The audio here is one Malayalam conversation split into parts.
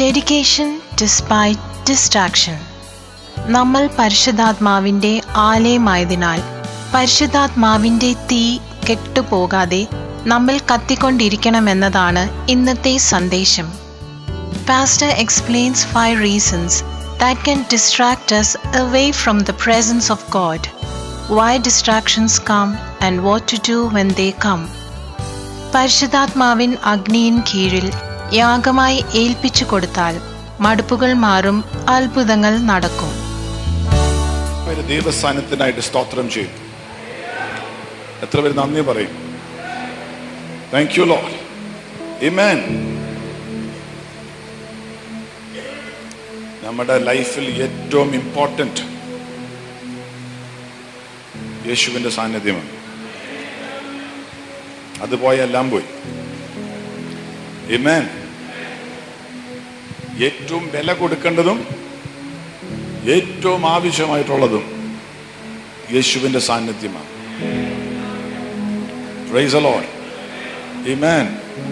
ഡെഡിക്കേഷൻ ഡിസ്പൈറ്റ് ഡിസ്ട്രാക്ഷൻ നമ്മൾ പരിശുദ്ധാത്മാവിൻ്റെ ആലയമായതിനാൽ പരിശുദ്ധാത്മാവിൻ്റെ തീ കെട്ടുപോകാതെ നമ്മൾ കത്തിക്കൊണ്ടിരിക്കണമെന്നതാണ് ഇന്നത്തെ സന്ദേശം Pastor explains five reasons that can distract us away from the presence of God, why distractions come, and what to do when they come. പരിശുദ്ധാത്മാവിൻ അഗ്നിയിൻ കീഴിൽ യാഗമായി ഏൽപ്പിച്ചു കൊടുത്താൽ മടുപ്പുകൾ മാറും അത്ഭുതങ്ങൾ നടക്കും പേര് ദൈവസ്ഥാനത്തിനായിട്ട് സ്തോത്രം ചെയ്യും എത്ര പേര് നന്ദി പറയും താങ്ക് യു ലോഡ് ഇമേൻ നമ്മുടെ ലൈഫിൽ ഏറ്റവും ഇമ്പോർട്ടൻറ്റ് യേശുവിൻ്റെ സാന്നിധ്യമാണ് അത് പോയ എല്ലാം പോയി ഇമേൻ ഏറ്റവും വില കൊടുക്കേണ്ടതും ഏറ്റവും ആവശ്യമായിട്ടുള്ളതും യേശുവിന്റെ സാന്നിധ്യമാണ് Praise the Lord. Amen.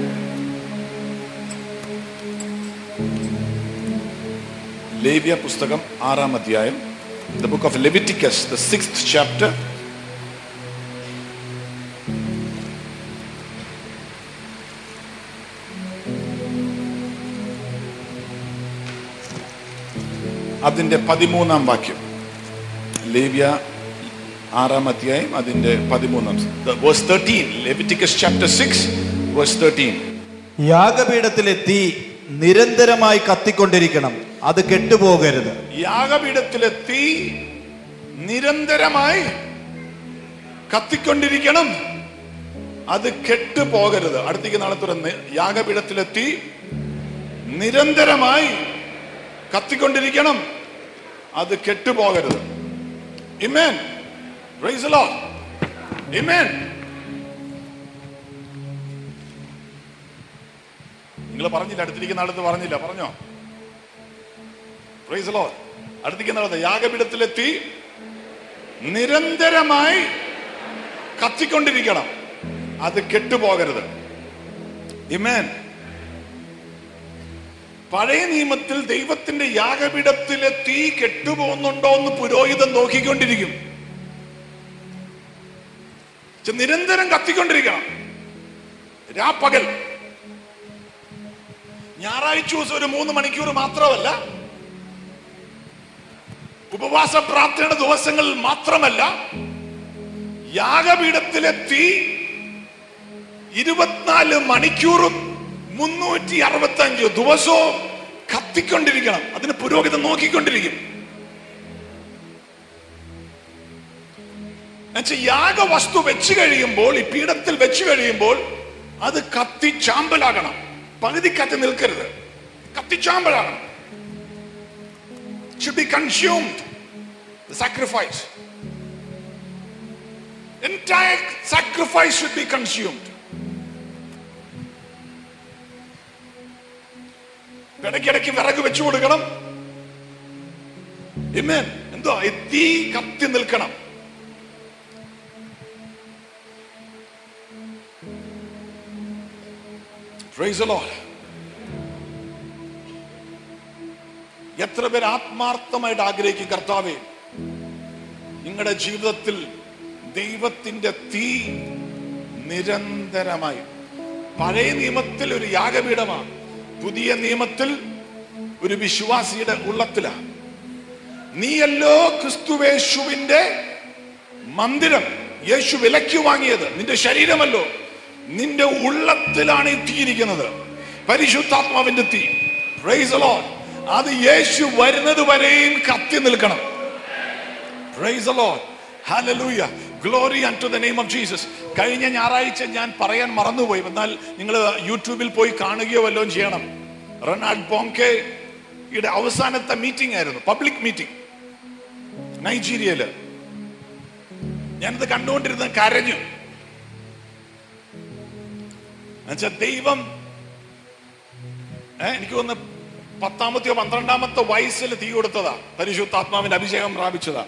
ലേവ്യ പുസ്തകം ആറാം അധ്യായം the book of Leviticus the six chapter അതിന്റെ പതിമൂന്നാം വാക്യം ലേവ്യ ആറാം അധ്യായം അതിന്റെ പതിമൂന്നാം verse thirteen Leviticus chapter six verse thirteen യാഗപീഠത്തിലെ തീ നിരന്തരമായി കത്തിക്കൊണ്ടിരിക്കണം അത് കെട്ടുപോകരുത് യാഗപീഠത്തിലെ തീ നിരന്തരമായി കത്തിക്കൊണ്ടിരിക്കണം അത് കെട്ടുപോകരുത് അടുത്തേക്ക് നാളെ തുറന്ന് യാഗപീഠത്തിലെ തീ നിരന്തരമായി കത്തിക്കൊണ്ടിരിക്കണം അത് കെട്ടുപോകരുത് ഇമേൻ Praise the Lord. Amen. നിങ്ങൾ പറഞ്ഞില്ല അടുത്തിരിക്കുന്ന അടുത്ത് പറഞ്ഞില്ല പറഞ്ഞോ പ്രൈസ് ലോ അടുത്തിരിക്കുന്ന അടുത്ത് യാഗപീഠത്തിലെത്തി നിരന്തരമായി കത്തിക്കൊണ്ടിരിക്കണം അത് കെട്ടുപോകരുത് ഇമേൻ പഴയ നിയമത്തിൽ ദൈവത്തിന്റെ യാഗപീഠത്തിലെ തീ കെട്ടുപോകുന്നുണ്ടോ എന്ന് പുരോഹിതൻ നോക്കിക്കൊണ്ടിരിക്കും പക്ഷെ നിരന്തരം കത്തിക്കൊണ്ടിരിക്കണം രാപ്പകൽ ഞായറാഴ്ച ദിവസം ഒരു മൂന്ന് മണിക്കൂർ മാത്രമല്ല ഉപവാസ പ്രാർത്ഥനയുടെ ദിവസങ്ങളിൽ മാത്രമല്ല യാഗപീഠത്തിലെ തീ ഇരുപത്തിനാല് മണിക്കൂറും മുന്നൂറ്റി അറുപത്തി അഞ്ച് ദിവസവും കത്തിക്കൊണ്ടിരിക്കണം അതിന് പുരോഹിതൻ നോക്കിക്കൊണ്ടിരിക്കും എന്നുവെച്ചാൽ യാഗവസ്തു വെച്ച് കഴിയുമ്പോൾ ഈ പീഠത്തിൽ വെച്ച് കഴിയുമ്പോൾ അത് കത്തി ചാമ്പലാകണം പകുതി കത്തി നിൽക്കരുത് കത്തി ചാമ്പലാകണം should be consumed the sacrifice entire sacrifice should be consumed ഇടയ്ക്കിടയ്ക്ക് വിറക് വെച്ചു കൊടുക്കണം Amen. എന്തോ ഈ തീ കത്തി നിൽക്കണം Praise the Lord. എത്ര പേർ ആത്മാർത്ഥമായിട്ട് ആഗ്രഹിക്കും കർത്താവേ നിങ്ങളുടെ ജീവിതത്തിൽ ദൈവത്തിന്റെ തീ നിരന്തരമായി പഴയ നിയമത്തിൽ ഒരു യാഗപീഠമാണ് പുതിയ നിയമത്തിൽ ഒരു വിശ്വാസിയുടെ ഉള്ളത്തിലാണ് നീയല്ലോ ക്രിസ്തുവേശുവിന്റെ മന്ദിരം യേശു വിലയ്ക്ക് വാങ്ങിയത് നിന്റെ ശരീരമല്ലോ നിന്റെ ഉള്ളത്തിലാണ് ഈ തീ ഇരിക്കുന്നത് പരിശുദ്ധാത്മാവിന്റെ തീ പ്രൈസ് the Lord. അത് യേശു വരുന്നത് വരെയും കത്തി നിൽക്കണം praise the Lord. Hallelujah. Glory unto the name of Jesus. കഴിഞ്ഞ ഞായറാഴ്ച ഞാൻ പറയാൻ മറന്നുപോയി എന്നാൽ നിങ്ങൾ യൂട്യൂബിൽ പോയി കാണുകയോ വല്ലതും ചെയ്യണം റൊണാൾഡ് ബോംകെ യുടെ അവസാനത്തെ മീറ്റിംഗ് ആയിരുന്നു പബ്ലിക് മീറ്റിംഗ് നൈജീരിയയില് ഞാനത് കണ്ടുകൊണ്ടിരുന്ന കരഞ്ഞു എന്നുവെച്ചാൽ ദൈവം ഏ, എനിക്ക് തോന്നുന്നു പത്താമത്തെയോ പന്ത്രണ്ടാമത്തെ വയസ്സിൽ തീ കൊടുത്തതാ പരിശുദ്ധാത്മാവിന്റെ അഭിഷേകം പ്രാപിച്ചതാ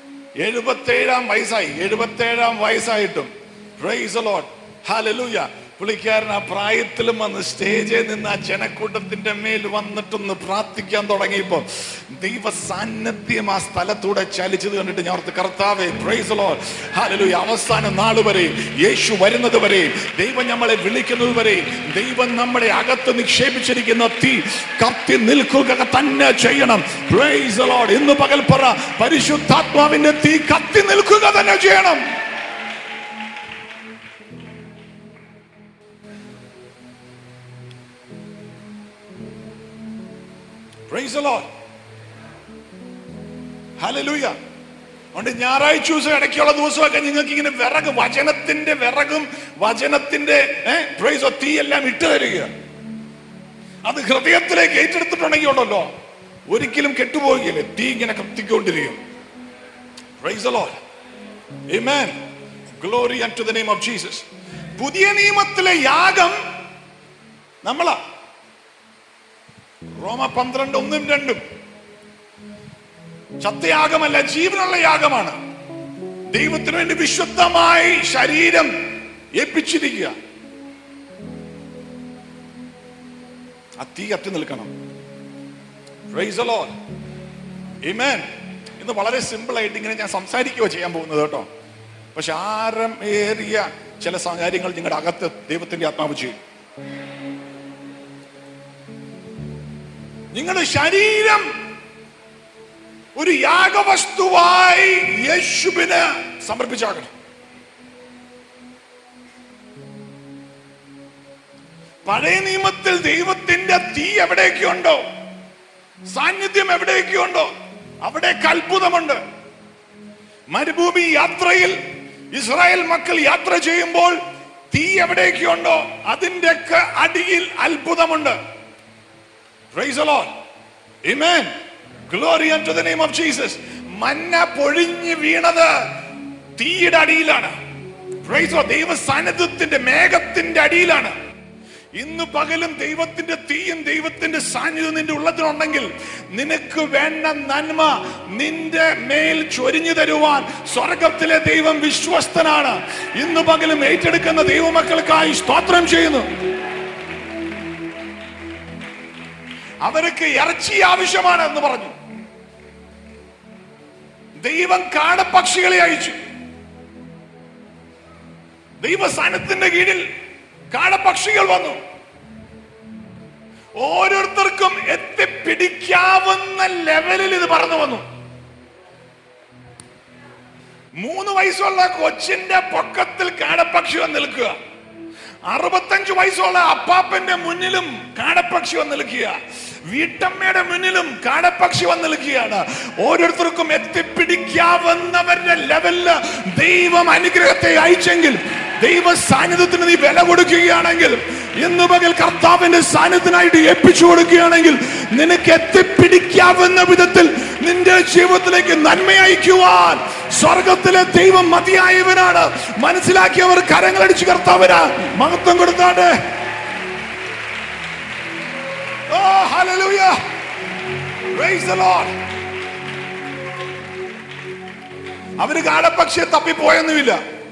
എഴുപത്തേഴാം വയസ്സായി എഴുപത്തേഴാം വയസ്സായിട്ടും പ്രൈസ് ലോഡ് ഹാലലൂയ പുള്ളിക്കാരൻ ആ പ്രായത്തിലും വന്ന് സ്റ്റേജിൽ നിന്ന് ആ ജനക്കൂട്ടത്തിന്റെ മേൽ വന്നിട്ടൊന്ന് പ്രാർത്ഥിക്കാൻ തുടങ്ങിയപ്പോ ദൈവ സാന്നിധ്യം ആ സ്ഥലത്തൂടെ ചലിച്ചത് കണ്ടിട്ട് ഞാൻ ഓർത്ത് കർത്താവേ പ്രൈസ് ലോ ഹാലലൂയ അവസാന നാൾ വരെ യേശു വരുന്നത് വരെ ദൈവം നമ്മളെ വിളിക്കുന്നത് വരെ ദൈവം നമ്മുടെ അകത്ത് നിക്ഷേപിച്ചിരിക്കുന്ന തീ കത്തി നിൽക്കുക തന്നെ ചെയ്യണം പ്രൈസ് ലോഡ് ഇന്ന് പകൽ പറ പരിശുദ്ധാത്മാവിന്റെ തീ കത്തി നിൽക്കുക തന്നെ ചെയ്യണം Praise the Lord. Hallelujah. അതുകൊണ്ട് ഞായറാഴ്ച ദിവസം ഇടയ്ക്കുള്ള ദിവസമൊക്കെ നിങ്ങൾക്ക് ഇങ്ങനെ വിറക് വചനത്തിന്റെ വിറകും വചനത്തിന്റെ പ്രൈസോ തീ എല്ലാം ഇട്ട് തരിക അത് ഹൃദയത്തിലേക്ക് ഏറ്റെടുത്തിട്ടുണ്ടെങ്കിൽ ഉണ്ടല്ലോ ഒരിക്കലും കെട്ടുപോകുകയില്ല തീ ഇങ്ങനെ കത്തിക്കൊണ്ടിരിക്കും praise the Lord. Amen. Glory unto the name of Jesus. പുതിയ നിയമത്തിലെ യാഗം നമ്മളാ റോമ പന്ത്രണ്ട് ഒന്നും രണ്ടും സത്യയാഗമല്ല ജീവനുള്ള യാഗമാണ് ദൈവത്തിന് വേണ്ടി വിശുദ്ധമായി ശരീരം ഏൽപ്പിച്ചിരിക്കുക ആ തീ കത്തി നിൽക്കണം Praise the Lord. Amen. ഇന്ന് വളരെ സിമ്പിൾ ആയിട്ട് ഇങ്ങനെ ഞാൻ സംസാരിക്കുക ചെയ്യാൻ പോകുന്നത് കേട്ടോ പക്ഷെ ആരം ഏറിയ ചില കാര്യങ്ങൾ നിങ്ങളുടെ അകത്ത് ദൈവത്തിന്റെ ആത്മാവ് ചെയ്യും നിങ്ങളുടെ ശരീരം ഒരു യാഗവസ്തുവായി യേശുവിന് സമർപ്പിച്ചാകണം പഴയ നിയമത്തിൽ ദൈവത്തിന്റെ തീ എവിടേക്കുണ്ടോ സാന്നിധ്യം എവിടേക്കുണ്ടോ അവിടെ അത്ഭുതമുണ്ട് മരുഭൂമി യാത്രയിൽ ഇസ്രായേൽ മക്കൾ യാത്ര ചെയ്യുമ്പോൾ തീ എവിടേക്കുണ്ടോ അതിന്റെ ഒക്കെ അടിയിൽ അത്ഭുതമുണ്ട് Praise the Lord. Amen. Glory unto the name of Jesus. മന്ന പൊഴിഞ്ഞ് വീണത് തീയുടെ അടിയിലാണ് Praise the Lord. ദൈവ സാന്നിധ്യത്തിന്റെ മേഘത്തിന്റെ അടിയിലാണ് ഇന്ന് പകലും ദൈവത്തിന്റെ തീയും ദൈവത്തിന്റെ സാന്നിധ്യം നിന്റെ ഉള്ളതിനുണ്ടെങ്കിൽ നിനക്ക് വേണ്ട നന്മ നിന്റെ മേൽ ചൊരിഞ്ഞു തരുവാൻ സ്വർഗത്തിലെ ദൈവം വിശ്വസ്തനാണ് ഇന്ന് പകലും ഏറ്റെടുക്കുന്ന ദൈവമക്കൾക്കായി സ്തോത്രം ചെയ്യുന്നു അവർക്ക് ഇറച്ചി ആവശ്യമാണ് എന്ന് പറഞ്ഞു ദൈവം കാടപ്പക്ഷികളെ അയച്ചു ദൈവസ്ഥാനത്തിന്റെ കീഴിൽ കാടപ്പക്ഷികൾ വന്നു ഓരോരുത്തർക്കും എത്തിപ്പിടിക്കാവുന്ന ലെവലിൽ ഇത് പറന്നു വന്നു മൂന്ന് വയസ്സുള്ള കൊച്ചിന്റെ പൊക്കത്തിൽ കാടപ്പക്ഷി വന്ന് നിൽക്കുക അറുപത്തഞ്ച് വയസ്സുള്ള അപ്പാപ്പന്റെ മുന്നിലും കാടപ്പക്ഷി വന്ന് നിൽക്കുക വീട്ടമ്മയുടെ മുന്നിലും കാടപ്പക്ഷി വന്ന് നിൽക്കുകയാണ് ഓരോരുത്തർക്കും എത്തിപ്പിടിക്കാവുന്നവരുടെ ലെവലില് ദൈവം അനുഗ്രഹത്തെ അയച്ചെങ്കിൽ ദൈവ സാന്നിധ്യത്തിന് നീ വില കൊടുക്കുകയാണെങ്കിൽ ഇന്ന് പകൽ കർത്താവിന്റെ സാന്നിധ്യത്തിനായിട്ട് ഏൽപ്പിച്ചു കൊടുക്കുകയാണെങ്കിൽ നിനക്ക് എത്തിപ്പിടിക്കാവുന്ന വിധത്തിൽ നിന്റെ ജീവിതത്തിലേക്ക് നന്മ അയക്കുവാൻ സ്വർഗത്തിലെ ദൈവം മതിയായവനാണ് മനസ്സിലാക്കിയവർ കരങ്ങളടിച്ച് കർത്താവിന് മഹത്വം കൊടുത്താണ്ട് oh hallelujah praise the Lord അവര് കാടപ്പക്ഷിയെ തപ്പിപ്പോയൊന്നുമില്ല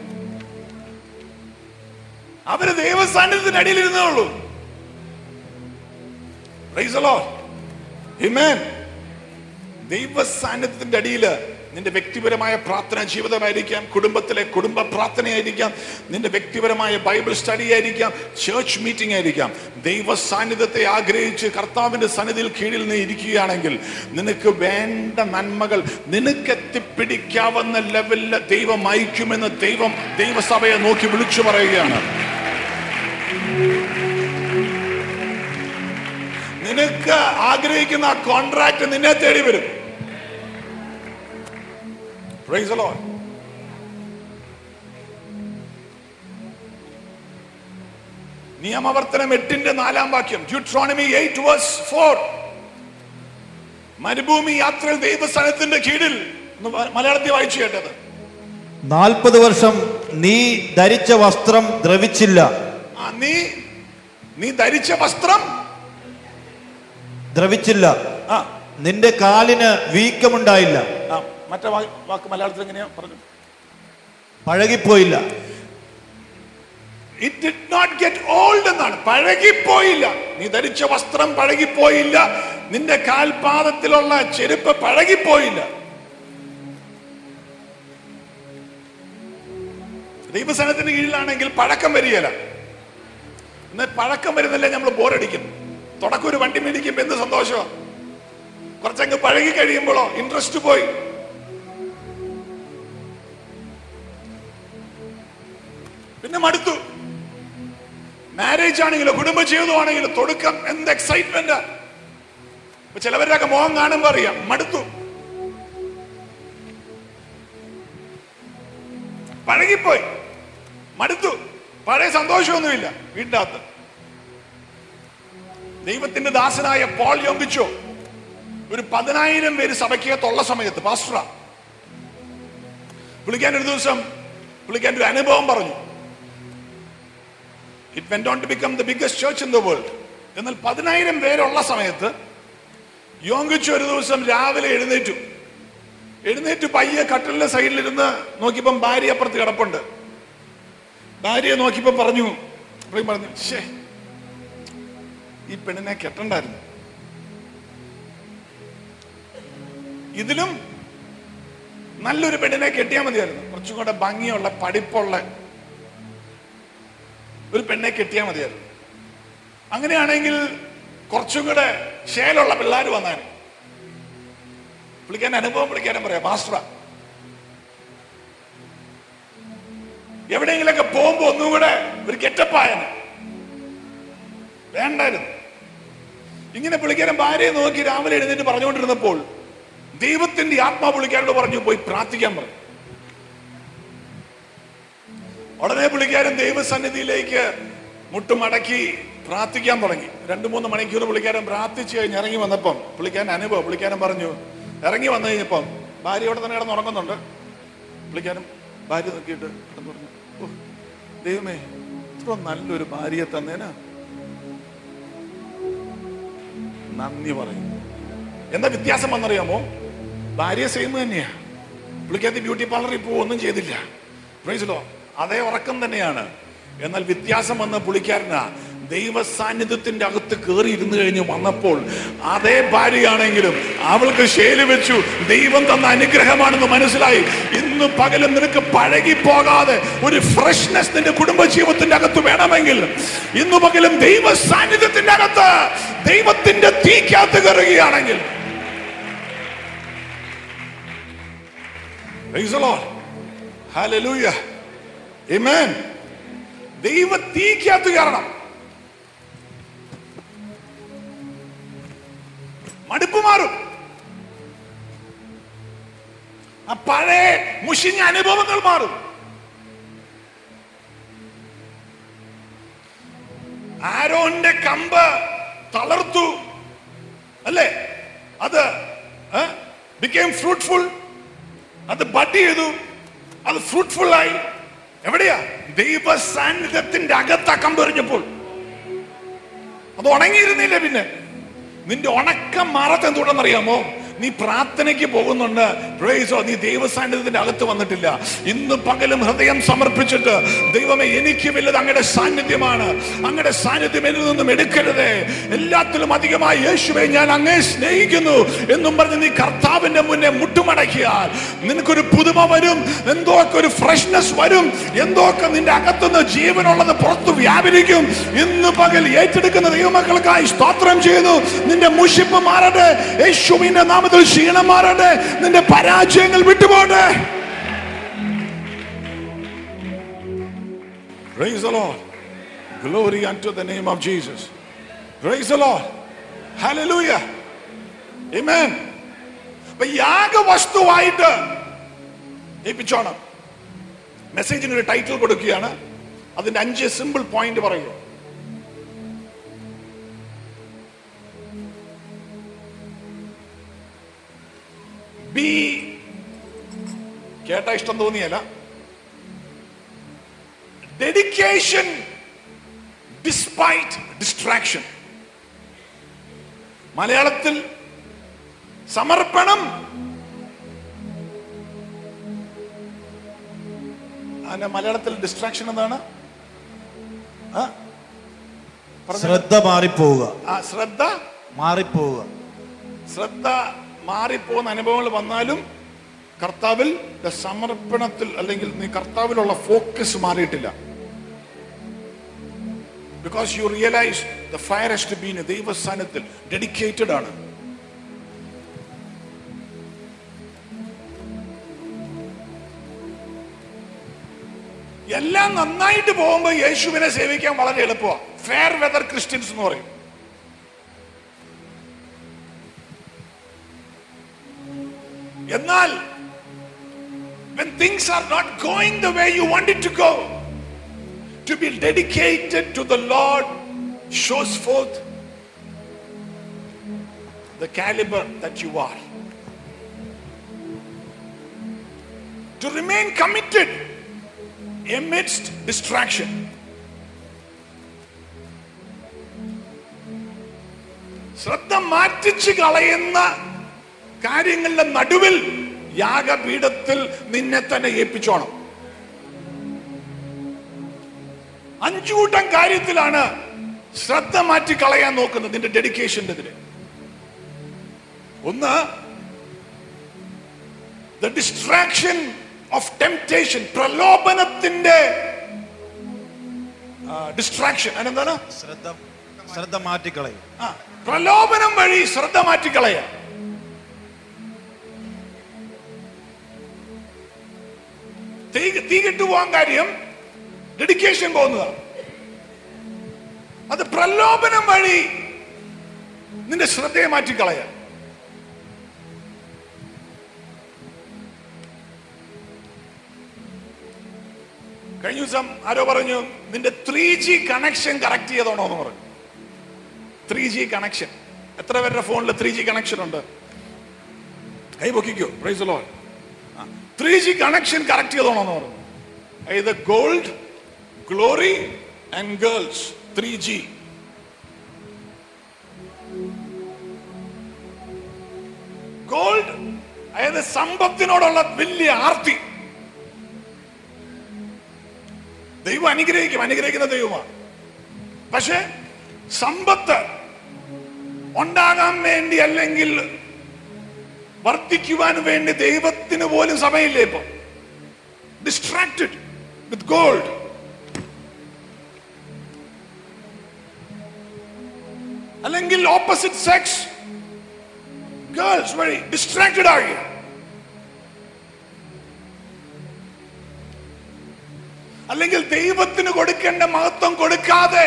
അവര് ദൈവസാന്നിധ്യത്തിന്റെ അടിയിൽ ഇരുന്നേ ഉള്ളൂ Praise the Lord. Amen. ദൈവ സാന്നിധ്യത്തിന്റെ അടിയിൽ നിന്റെ വ്യക്തിപരമായ പ്രാർത്ഥന ജീവിതമായിരിക്കാം കുടുംബത്തിലെ കുടുംബ പ്രാർത്ഥനയായിരിക്കാം നിന്റെ വ്യക്തിപരമായ ബൈബിൾ സ്റ്റഡി ആയിരിക്കാം ചേർച്ച് മീറ്റിംഗ് ആയിരിക്കാം ദൈവ സാന്നിധ്യത്തെ ആഗ്രഹിച്ച് കർത്താവിന്റെ സന്നിധിയിൽ കീഴിൽ നീ ഇരിക്കുകയാണെങ്കിൽ നിനക്ക് വേണ്ട നന്മകൾ നിനക്ക് എത്തിപ്പിടിക്കാവുന്ന ലെവലിൽ ദൈവം അയക്കുമെന്ന് ദൈവം ദൈവസഭയെ നോക്കി വിളിച്ചു പറയുകയാണ് നിനക്ക് ആഗ്രഹിക്കുന്ന ആ കോൺട്രാക്ട് നിന്നെ തേടി വരും Praise the Lord. നിയമവർത്തനം എട്ടിന്റെ നാലാം വാക്യം ഡ്യൂട്രോണമി എയ്റ്റ് വേഴ്സ് ഫോർ മരുഭൂമി യാത്രയിൽ ദൈവസ്ഥാനത്തിന്റെ കീഴിൽ ഒന്ന് മലയാളത്തിൽ വായിച്ചു കേട്ടത് നാൽപ്പത് വർഷം നീ ധരിച്ച വസ്ത്രം ദ്രവിച്ചില്ല ആ നീ നീ ധരിച്ച വസ്ത്രം ദ്രവിച്ചില്ല ആ നിന്റെ കാലിന് വീക്കമുണ്ടായില്ല ആ മറ്റേ വാ- വാക്ക് മലയാളത്തിൽ എങ്ങനെയാ പറഞ്ഞു പഴകിപ്പോയില്ല it did not get old എന്നാണ് പഴകിപ്പോയില്ല നീ ധരിച്ച വസ്ത്രം പഴകിപ്പോയില്ല നിന്റെ കാൽപാദത്തിലുള്ള ചെരുപ്പ് പഴകിപ്പോയില്ല ദൈവസനത്തിന് കീഴിലാണെങ്കിൽ പഴക്കം വരികയില്ല എന്നാൽ പഴക്കം വരുന്നില്ല നമ്മൾ ബോറടിക്കും തുടക്കം ഒരു വണ്ടി മേടിക്കുമ്പോ എന്ത് സന്തോഷമാണ് കുറച്ചങ്ങ് പഴകി കഴിയുമ്പോഴോ ഇൻട്രസ്റ്റ് പോയി പിന്നെ മടുത്തു മാരേജ് ആണെങ്കിലും കുടുംബജീവിതമാണെങ്കിലും തുടക്കം എന്ത് എക്സൈറ്റ്മെന്റ് ഇപ്പൊ ചിലവരുടെയൊക്കെ മോഹം കാണുമ്പോ അറിയാം മടുത്തു പഴകിപ്പോയി മടുത്തു പഴയ സന്തോഷമൊന്നുമില്ല വീട്ടിന്റെ അകത്ത് ദൈവത്തിന്റെ ദാസനായ പോൾ യോങ്കിച്ചോ ഒരു പതിനായിരം പേര് സഭയ്ക്കകത്തുള്ള സമയത്ത് പാസ്റ്ററ പുള്ളിക്കാൻ ഒരു ദിവസം പുള്ളിക്കാൻ ഒരു അനുഭവം പറഞ്ഞു it went on to become the biggest church in the world എന്നാൽ പതിനായിരം പേരുള്ള സമയത്ത് യോങ്കിച്ചു ഒരു ദിവസം രാവിലെ എഴുന്നേറ്റു എഴുന്നേറ്റ് പയ്യെ കട്ടിലിന്റെ സൈഡിലിരുന്ന് നോക്കിയപ്പം ഭാര്യ അപ്പുറത്ത് കിടപ്പുണ്ട് ഭാര്യയെ നോക്കിയപ്പോ പറഞ്ഞു പുള്ളി പറഞ്ഞു ഷേ ഈ പെണ്ണിനെ കെട്ടണ്ടായിരുന്നു ഇതിലും നല്ലൊരു പെണ്ണിനെ കെട്ടിയാൽ മതിയായിരുന്നു കുറച്ചും കൂടെ ഭംഗിയുള്ള പഠിപ്പുള്ള ഒരു പെണ്ണെ കെട്ടിയാൽ മതിയായിരുന്നു അങ്ങനെയാണെങ്കിൽ കുറച്ചും കൂടെ ശേലുള്ള പിള്ളേർ വന്നാൽ വിളിക്കാൻ അനുഭവം വിളിക്കാനും പറയാം മാസ്റ്റർ എവിടെയെങ്കിലൊക്കെ പോകുമ്പോ ഒന്നും കൂടെ ഒരു ഗെറ്റപ്പായന് വേണ്ടായിരുന്നു ഇങ്ങനെ പുള്ളിക്കാരൻ ഭാര്യയെ നോക്കി രാവിലെ എഴുന്നേറ്റ് പറഞ്ഞുകൊണ്ടിരുന്നപ്പോൾ ദൈവത്തിന്റെ ആത്മാ പുള്ളിക്കാരോട് പറഞ്ഞു പോയി പ്രാർത്ഥിക്കാൻ പറഞ്ഞു ഉടനെ പുള്ളിക്കാരൻ ദൈവസന്നിധിയിലേക്ക് മുട്ടുമടക്കി പ്രാർത്ഥിക്കാൻ തുടങ്ങി രണ്ടു മൂന്ന് മണിക്കൂർ പുള്ളിക്കാരൻ പ്രാർത്ഥിച്ചു കഴിഞ്ഞ് ഇറങ്ങി വന്നപ്പം പുള്ളിക്കാരൻ അനുഭവം പുള്ളിക്കാരൻ പറഞ്ഞു ഇറങ്ങി വന്നു കഴിഞ്ഞപ്പം ഭാര്യ അവിടെ തന്നെ കിടന്ന് ഉറങ്ങുന്നുണ്ട് പുള്ളിക്കാരൻ ഭാര്യ നോക്കിയിട്ട് കിടന്ന് പറഞ്ഞു ഓ ദൈവമേ ഇത്ര നല്ലൊരു ഭാര്യയെ തന്നേനാ നന്ദി പറയും എന്താ വ്യത്യാസം വന്നറിയാമോ ഭാര്യ സെയിം തന്നെയാ പുള്ളിക്കകത്ത് ബ്യൂട്ടി പാർലറിൽ പോവൊന്നും ചെയ്തില്ല പ്രൈസിലോ അതേ ഉറക്കം തന്നെയാണ് എന്നാൽ വ്യത്യാസം വന്ന പുള്ളിക്കാരനാ ദൈവ സാന്നിധ്യത്തിന്റെ അകത്ത് കയറി ഇരുന്ന് കഴിഞ്ഞ് വന്നപ്പോൾ അതേ ഭാര്യയാണെങ്കിലും അവൾക്ക് ശേലി വെച്ചു ദൈവം തന്ന അനുഗ്രഹമാണെന്ന് മനസ്സിലായി ഇന്ന് പകലും നിനക്ക് പഴകി പോകാതെ ഒരു ഫ്രഷ്നെസ് നിന്റെ കുടുംബജീവിതത്തിന്റെ അകത്ത് വേണമെങ്കിൽ ഇന്ന് പകലും ദൈവ സാന്നിധ്യത്തിന്റെ അകത്ത് ദൈവത്തിന്റെ തീക്കകത്ത് കയറുകയാണെങ്കിൽ Praise the Lord. Hallelujah. Amen. ദൈവ തീക്കകത്ത് കയറണം മടുപ്പ് മാറും ആ പഴയ മുഷിഞ്ഞ അനുഭവങ്ങൾ മാറും ആരോന്റെ കമ്പ് തളർത്തു അല്ലേ അത് ബിക്കേം ഫ്രൂട്ട്ഫുൾ അത് ബഡ് ചെയ്തു അത് ഫ്രൂട്ട്ഫുൾ ആയി എവിടെയാ ദൈവ സാന്നിധ്യത്തിന്റെ അകത്ത കമ്പെറിഞ്ഞപ്പോൾ അത് ഉണങ്ങിയിരുന്നില്ല പിന്നെ നിന്റെ ഉണക്കം മാറത്ത് എന്തുകൊണ്ടെന്നറിയാമോ നീ പ്രാർത്ഥനയ്ക്ക് പോകുന്നുണ്ട് പ്രേസോ നീ ദൈവസാന്നിധ്യത്തിന്റെ അകത്ത് വന്നിട്ടില്ല ഇന്ന് പകലും ഹൃദയം സമർപ്പിച്ചിട്ട് ദൈവമേ എനിക്ക് വലുത് അങ്ങയുടെ സാന്നിധ്യമാണ് അങ്ങയുടെ സാന്നിധ്യം എന്നിൽ നിന്നും എടുക്കരുതേ എല്ലാത്തിലും അധികമായി യേശുവെ ഞാൻ അങ്ങേ സ്നേഹിക്കുന്നു എന്നും പറഞ്ഞ് നീ കർത്താവിന്റെ മുന്നേ മുട്ടുമടക്കിയാൽ നിനക്കൊരു പുതുമ വരും എന്തോക്കെ ഒരു ഫ്രഷ്നെസ് വരും എന്തോക്കെ നിന്റെ അകത്തുനിന്ന് ജീവനുള്ളത് പുറത്ത് വ്യാപരിക്കും ഇന്ന് പകൽ ഏറ്റെടുക്കുന്ന ദൈവമക്കൾക്കായി സ്തോത്രം ചെയ്യുന്നു നിന്റെ മുഷിപ്പ് മാറട്ടെ യേശുവിന്റെ നാമത്തിൽ ക്ഷീണം മാറട്ടെ നിന്റെ പരാജയങ്ങൾ വിട്ടുപോട്ടെ Praise the Lord. Glory unto the name of Jesus. Praise the Lord. Hallelujah. Amen. അപ്പൊ യാഗവസ്തുവായിട്ട് ഏൽപ്പിച്ചോണം മെസ്സേജിന് ഒരു ടൈറ്റിൽ കൊടുക്കുകയാണ് അതിന്റെ അഞ്ച് സിമ്പിൾ പോയിന്റ് പറയുക ബി കേട്ട ഇഷ്ടം തോന്നിയല്ല ഡെഡിക്കേഷൻ ഡിസ്പൈറ്റ് ഡിസ്ട്രാക്ഷൻ മലയാളത്തിൽ സമർപ്പണം അതിന്റെ മലയാളത്തിൽ ഡിസ്ട്രാക്ഷൻ എന്താണ് ആ? പറഞ്ഞോ. ശ്രദ്ധ മാറിപ്പോവുക ആ ശ്രദ്ധ മാറിപ്പോവുക ശ്രദ്ധ മാറിപ്പോകുന്ന അനുഭവങ്ങൾ വന്നാലും കർത്താവിൽ സമർപ്പണത്തിൽ അല്ലെങ്കിൽ നീ കർത്താവിലുള്ള ഫോക്കസ് മാറിയിട്ടില്ല because you realise the fire has to been ദൈവസ്ഥാനത്തിൽ ഡെഡിക്കേറ്റഡ് ആണ് എല്ലാം നന്നായിട്ട് പോകുമ്പോൾ യേശുവിനെ സേവിക്കാൻ വളരെ എളുപ്പമാണ് ഫെയർ വെതർ ക്രിസ്ത്യൻസ് എന്ന് പറയും എന്നാൽ when things are not going the way you want it to go to be dedicated to the lord shows forth the caliber that you are to remain committed amidst distraction ശ്രദ്ധ മാറ്റിച്ച് കളയുന്ന കാര്യങ്ങളുടെ നടുവിൽ യാഗപീഠത്തിൽ നിന്നെ തന്നെ ഏൽപ്പിച്ചോണം അഞ്ചു കൂട്ടം കാര്യത്തിലാണ് ശ്രദ്ധ മാറ്റി കളയാൻ നോക്കുന്നത് നിന്റെ ഡെഡിക്കേഷന്റെ ഇതില് ഒന്ന് ദ ഡിസ്ട്രാക്ഷൻ ഓഫ് ടെംപ്റ്റേഷൻ പ്രലോഭനത്തിന്റെ ഡിസ്ട്രാക്ഷൻ അതിനെന്താണ് ശ്രദ്ധ ശ്രദ്ധ മാറ്റിക്കളയും ആ, പ്രലോഭനം വഴി ശ്രദ്ധ മാറ്റിക്കളയാ തീ തീ കെട്ടുപോകാൻ കാര്യം ഡെഡിക്കേഷൻ പോകുന്നതാണ് അത് പ്രലോഭനം വഴി നിന്റെ ശ്രദ്ധയെ മാറ്റിക്കളയാ കഴിഞ്ഞ ദിവസം ആരോ പറഞ്ഞു നിന്റെ ത്രീ ജി കണക്ഷൻ കറക്റ്റ് ചെയ്തോണോ എന്ന് പറഞ്ഞു ത്രീ ജി കണക്ഷൻ എത്ര പേരുടെ ഫോണിൽ ത്രീ ജി കണക്ഷൻ ഉണ്ട് കൈ പൊക്കിക്കോ praise Lord three G connection correct ചെയ്തോണമെന്ന് പറഞ്ഞു ഇത് gold glory and girls three G gold അതായത് സമ്പത്തിനോടുള്ള വലിയ ആർത്തി ദൈവം അനുഗ്രഹിക്കും അനുഗ്രഹിക്കുന്ന ദൈവമാണ് പക്ഷെ സമ്പത്ത് ഉണ്ടാകാൻ വേണ്ടി അല്ലെങ്കിൽ വർദ്ധിക്കുവാൻ വേണ്ടി ദൈവത്തിന് പോലും സമയമില്ല ഇപ്പൊ ഡിസ്ട്രാക്റ്റഡ് വിത്ത് ഗോൾഡ് അല്ലെങ്കിൽ ഓപ്പോസിറ്റ് സെക്സ് ഗേൾസ് വഴി ഡിസ്ട്രാക്റ്റഡ് ആകുക അല്ലെങ്കിൽ ദൈവത്തിന് കൊടുക്കേണ്ട മഹത്വം കൊടുക്കാതെ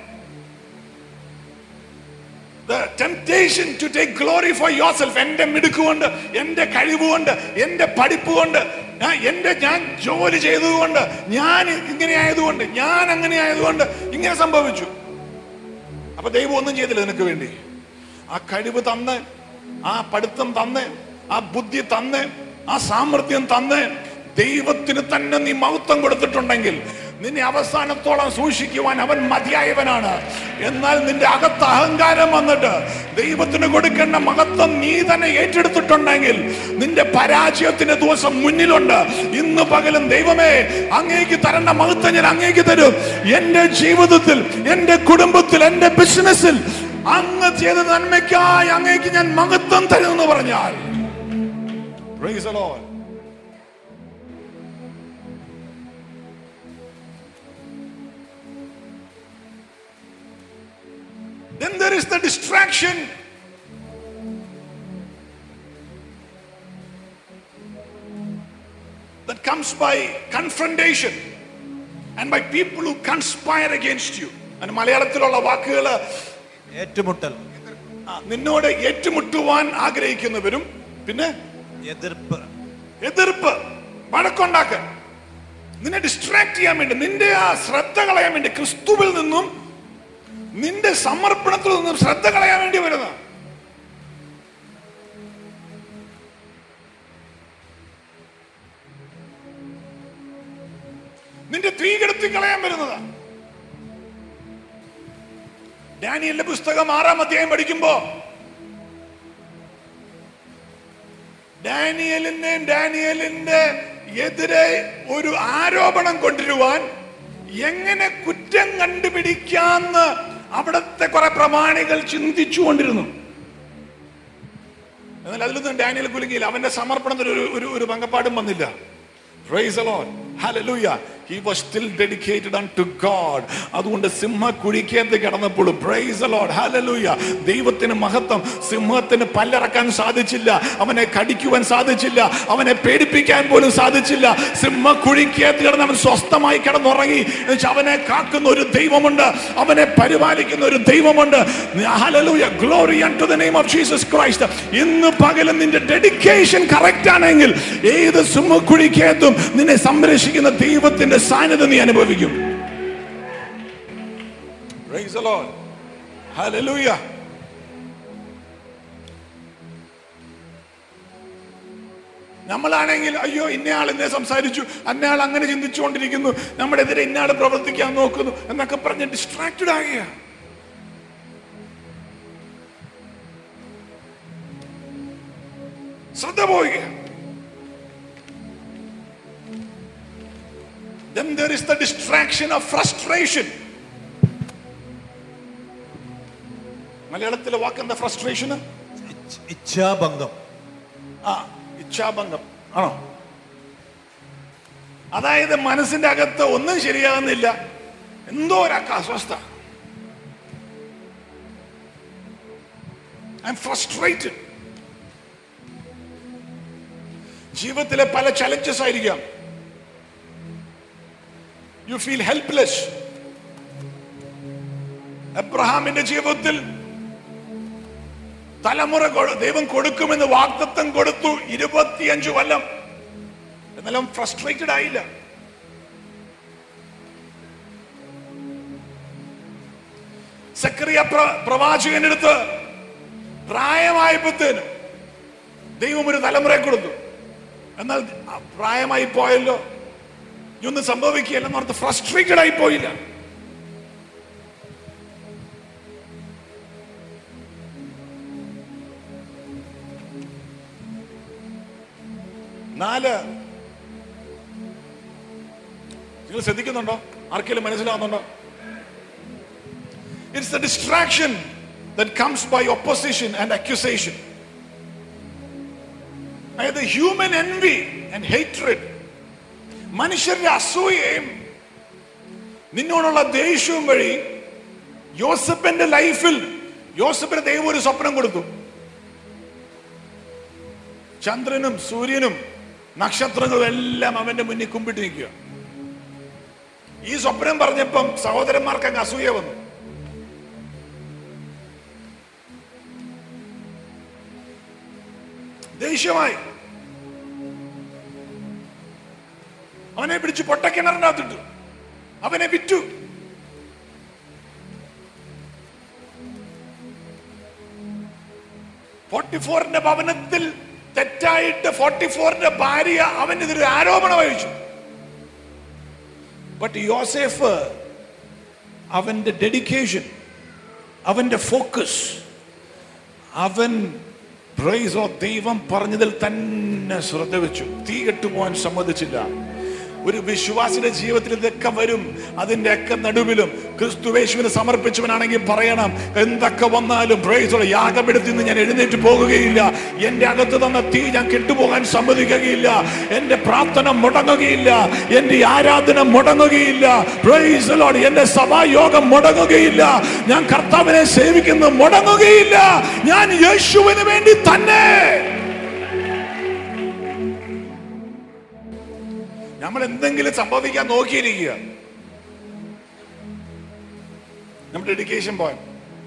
the temptation to take glory for yourself എന്റെ മിടുക്കുകൊണ്ട് എന്റെ കഴിവുകൊണ്ട് എന്റെ പഠിപ്പ് കൊണ്ട് ആ, എന്റെ ഞാൻ ജോലി ചെയ്തതുകൊണ്ട് ഞാൻ ഇങ്ങനെ ആയതുകൊണ്ട് ഞാൻ അങ്ങനെ ആയതുകൊണ്ട് ഇങ്ങനെ സംഭവിച്ചു അപ്പൊ ദൈവം ഒന്നും ചെയ്തില്ല നിനക്ക് വേണ്ടി ആ കഴിവ് തന്ന് ആ പഠിത്തം തന്ന് ആ ബുദ്ധി തന്ന് ആ സാമർഥ്യം തന്ന് ദൈവത്തിന് തന്നെ നീ മഹത്വം കൊടുത്തിട്ടുണ്ടെങ്കിൽ നിന്നെ അവസാനത്തോളം സൂക്ഷിക്കുവാൻ അവൻ മതിയായവനാണ് എന്നാൽ നിന്റെ അകത്ത് അഹങ്കാരം വന്നിട്ട് ദൈവത്തിന് കൊടുക്കേണ്ട മഹത്വം നീ തന്നെ ഏറ്റെടുത്തിട്ടുണ്ടെങ്കിൽ നിന്റെ പരാജയത്തിന്റെ ദിവസം മുന്നിലുണ്ട് ഇന്ന് പകലും ദൈവമേ അങ്ങേക്ക് തരേണ്ട മഹത്വം ഞാൻ അങ്ങേക്ക് തരും എന്റെ ജീവിതത്തിൽ എന്റെ കുടുംബത്തിൽ എന്റെ ബിസിനസ്സിൽ അങ്ങ് ചെയ്ത നന്മയ്ക്കായി അങ്ങേക്ക് ഞാൻ മഹത്വം തരുമെന്ന് പറഞ്ഞാൽ Praise the Lord. Then there is the distraction. That comes by confrontation and by people who conspire against you. അതിന് മലയാളത്തിലുള്ള വാക്കുകൾ ഏറ്റുമുട്ടൽ നിന്നോട് ഏറ്റുമുട്ടുവാൻ ആഗ്രഹിക്കുന്നവരും പിന്നെ എതിർപ്പ് എതിർപ്പ് വഴക്കുണ്ടാക്കൽ നിന്നെ ഡിസ്ട്രാക്ട് ചെയ്യാൻ വേണ്ടി നിന്റെ ആ ശ്രദ്ധ കളയാൻ വേണ്ടി ക്രിസ്തുവിൽ നിന്നും നിന്റെ സമർപ്പണത്തിൽ നിന്നും ശ്രദ്ധ കളയാൻ വേണ്ടി വരുന്ന നിന്റെ തീ കെടുത്തി കളയാൻ വരുന്നതാ ഡാനിയലിന്റെ പുസ്തകം ആറാം അധ്യായം പഠിക്കുമ്പോ ഡാനിയലിനെ ഡാനിയലിന്റെ എതിരെ ഒരു ആരോപണം കൊണ്ടുവരുവാൻ എങ്ങനെ കുറ്റം കണ്ടുപിടിക്കാന്ന് അവിടത്തെ കുറെ പ്രമാണികൾ ചിന്തിച്ചുകൊണ്ടിരുന്നു എന്നാൽ അതിലൊന്നും ഡാനിയൽ കുലുങ്ങിയില്ല അവന്റെ സമർപ്പണത്തിന് ഒരു ഒരു ഒരു പങ്കപ്പാടും വന്നില്ല Praise the Lord. Hallelujah. He was still dedicated unto God. അതുകൊണ്ട് സിംഹ കുഴിക്കകത്ത് കിടന്നപ്പോഴും പ്രൈസ് the Lord. Hallelujah. ദൈവത്തിന് മഹത്വം സിംഹത്തിന് പല്ലിറക്കാൻ സാധിച്ചില്ല അവനെ കടിക്കുവാൻ സാധിച്ചില്ല അവനെ പേടിപ്പിക്കാൻ പോലും സാധിച്ചില്ല സിംഹ കുഴിക്കകത്ത് കിടന്ന് അവൻ സ്വസ്ഥമായി കിടന്നുറങ്ങി എന്നുവെച്ചാൽ അവനെ കാക്കുന്ന ഒരു ദൈവമുണ്ട് അവനെ പരിപാലിക്കുന്ന ഒരു ദൈവമുണ്ട് Hallelujah. Glory unto the name of Jesus Christ. ഇന്ന് പകലും നിന്റെ ഡെഡിക്കേഷൻ കറക്റ്റ് ആണെങ്കിൽ ഏത് സിംഹക്കുഴിക്കകത്തും നിന്നെ സംരക്ഷിക്കുന്ന ദൈവത്തിന്റെ സാന്നിധ്യം നീ അനുഭവിക്കും Praise the Lord. Hallelujah. നമ്മളാണെങ്കിൽ അയ്യോ ഇന്നയാൾ എന്നെ സംസാരിച്ചു അന്നയാൾ അങ്ങനെ ചിന്തിച്ചുകൊണ്ടിരിക്കുന്നു നമ്മുടെ എതിരെ ഇന്നയാൾ പ്രവർത്തിക്കാൻ നോക്കുന്നു എന്നൊക്കെ പറഞ്ഞ് ഡിസ്ട്രാക്റ്റഡ് ആകുക ശ്രദ്ധ പോവുക Then there is the distraction of frustration. മലയാളത്തിലെ വാക്കെന്താ ഫ്രസ്ട്രേഷൻ ഇച്ഛ- ഇച്ഛാഭംഗം ആ ഇച്ഛാഭംഗം ആണോ അതായത് മനസ്സിന്റെ അകത്ത് ഒന്നും ശരിയാകുന്നില്ല എന്തോ ഒരു അക്ക അസ്വസ്ഥ ഐ എം ഫ്രസ്ട്രേറ്റഡ് ജീവിതത്തിലെ പല ചലഞ്ചസ് ആയിരിക്കാം യു ഫീൽ ഹെൽപ്ലെസ് എബ്രഹാമിന്റെ ജീവിതത്തിൽ തലമുറ കൊ- ദൈവം കൊടുക്കുമെന്ന് വാഗ്ദത്തം കൊടുത്തു ഇരുപത്തിയഞ്ചു കൊല്ലം എന്നാലും ഫ്രസ്ട്രേറ്റഡ് ആയില്ല സക്രിയ പ്ര- പ്രവാചകന്റെ അടുത്ത് പ്രായമായപ്പോഴത്തേന് ദൈവം ഒരു തലമുറയെ കൊടുത്തു എന്നാൽ ആ പ്രായമായി പോയല്ലോ ഇതൊന്നും സംഭവിക്കുകയല്ലെന്ന് ഓർത്ത് ഫ്രസ്ട്രേറ്റഡ് ആയി പോയില്ല നാല് നിങ്ങൾ ശ്രദ്ധിക്കുന്നുണ്ടോ ആർക്കെങ്കിലും മനസ്സിലാവുന്നുണ്ടോ it's the distraction that comes by opposition and accusation അതായത് ഹ്യൂമൻ എൻവി ആൻഡ് ഹേറ്റ്രഡ് മനുഷ്യരുടെ അസൂയയും നിന്നോടുള്ള ദേഷ്യവും വഴി യോസഫിന്റെ ലൈഫിൽ യോസഫിന് ദൈവം ഒരു സ്വപ്നം കൊടുത്തു ചന്ദ്രനും സൂര്യനും നക്ഷത്രങ്ങളും എല്ലാം അവന്റെ മുന്നിൽ കുമ്പിട്ട് നിൽക്കുക ഈ സ്വപ്നം പറഞ്ഞപ്പം സഹോദരന്മാർക്ക് അങ്ങ് അസൂയ വന്നു ദേഷ്യമായി അവനെ പിടിച്ച് പൊട്ടക്കിണറിനകത്തിട്ടു അവനെ വിറ്റു ഫോർട്ടി ഫോറിന്റെ ഭവനത്തിൽ തെറ്റായിട്ട് ഫോർട്ടി ഫോറിന്റെ ഭാര്യ അവനെതിരെ ആരോപണം വഹിച്ചു ബട്ട് യോസേഫ് അവന്റെ ഡെഡിക്കേഷൻ അവന്റെ ഫോക്കസ് അവൻ പ്രൈസോ ദൈവം പറഞ്ഞതിൽ തന്നെ ശ്രദ്ധ വെച്ചു തീ കെട്ടുപോകാൻ സമ്മതിച്ചില്ല ഒരു വിശ്വാസിയുടെ ജീവിതത്തിൽ ഇതൊക്കെ വരും അതിന്റെ ഒക്കെ നടുവിലും ക്രിസ്തുവേശുവിന് സമർപ്പിച്ചവനാണെങ്കിൽ പറയണം എന്തൊക്കെ വന്നാലും പ്രൈസോളെ യാഗമെടുത്ത് നിന്ന് ഞാൻ എഴുന്നേറ്റ് പോകുകയില്ല എന്റെ അകത്ത് തന്ന തീ ഞാൻ കെട്ടുപോകാൻ സമ്മതിക്കുകയില്ല എന്റെ പ്രാർത്ഥന മുടങ്ങുകയില്ല എന്റെ ആരാധന മുടങ്ങുകയില്ല പ്രൈസ് ലോഡ് എന്റെ സഭായോഗം മുടങ്ങുകയില്ല ഞാൻ കർത്താവിനെ സേവിക്കുന്നത് മുടങ്ങുകയില്ല ഞാൻ യേശുവിന് വേണ്ടി തന്നെ നമ്മൾ എന്തെങ്കിലും സംഭവിക്കാൻ നോക്കിയിരിക്കുക നമ്മുടെ dedication point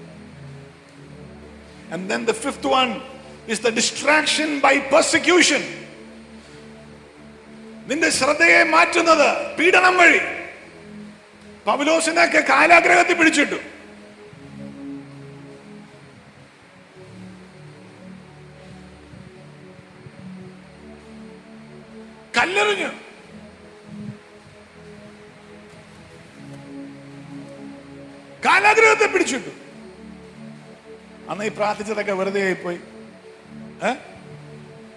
And then the fifth one is the distraction by persecution. നിന്റെ ശ്രദ്ധയെ മാറ്റുന്നത് പീഡനം വഴി പൗലോസിനൊക്കെ കാലാഗ്രഹത്തിൽ പിടിച്ചിട്ടു കല്ലെറിഞ്ഞു കാലാഗ്രഹത്തെ പിടിച്ചിട്ടു അന്ന് ഈ പ്രാർത്ഥിച്ചതൊക്കെ വെറുതെ ആയിപ്പോയി ഏ?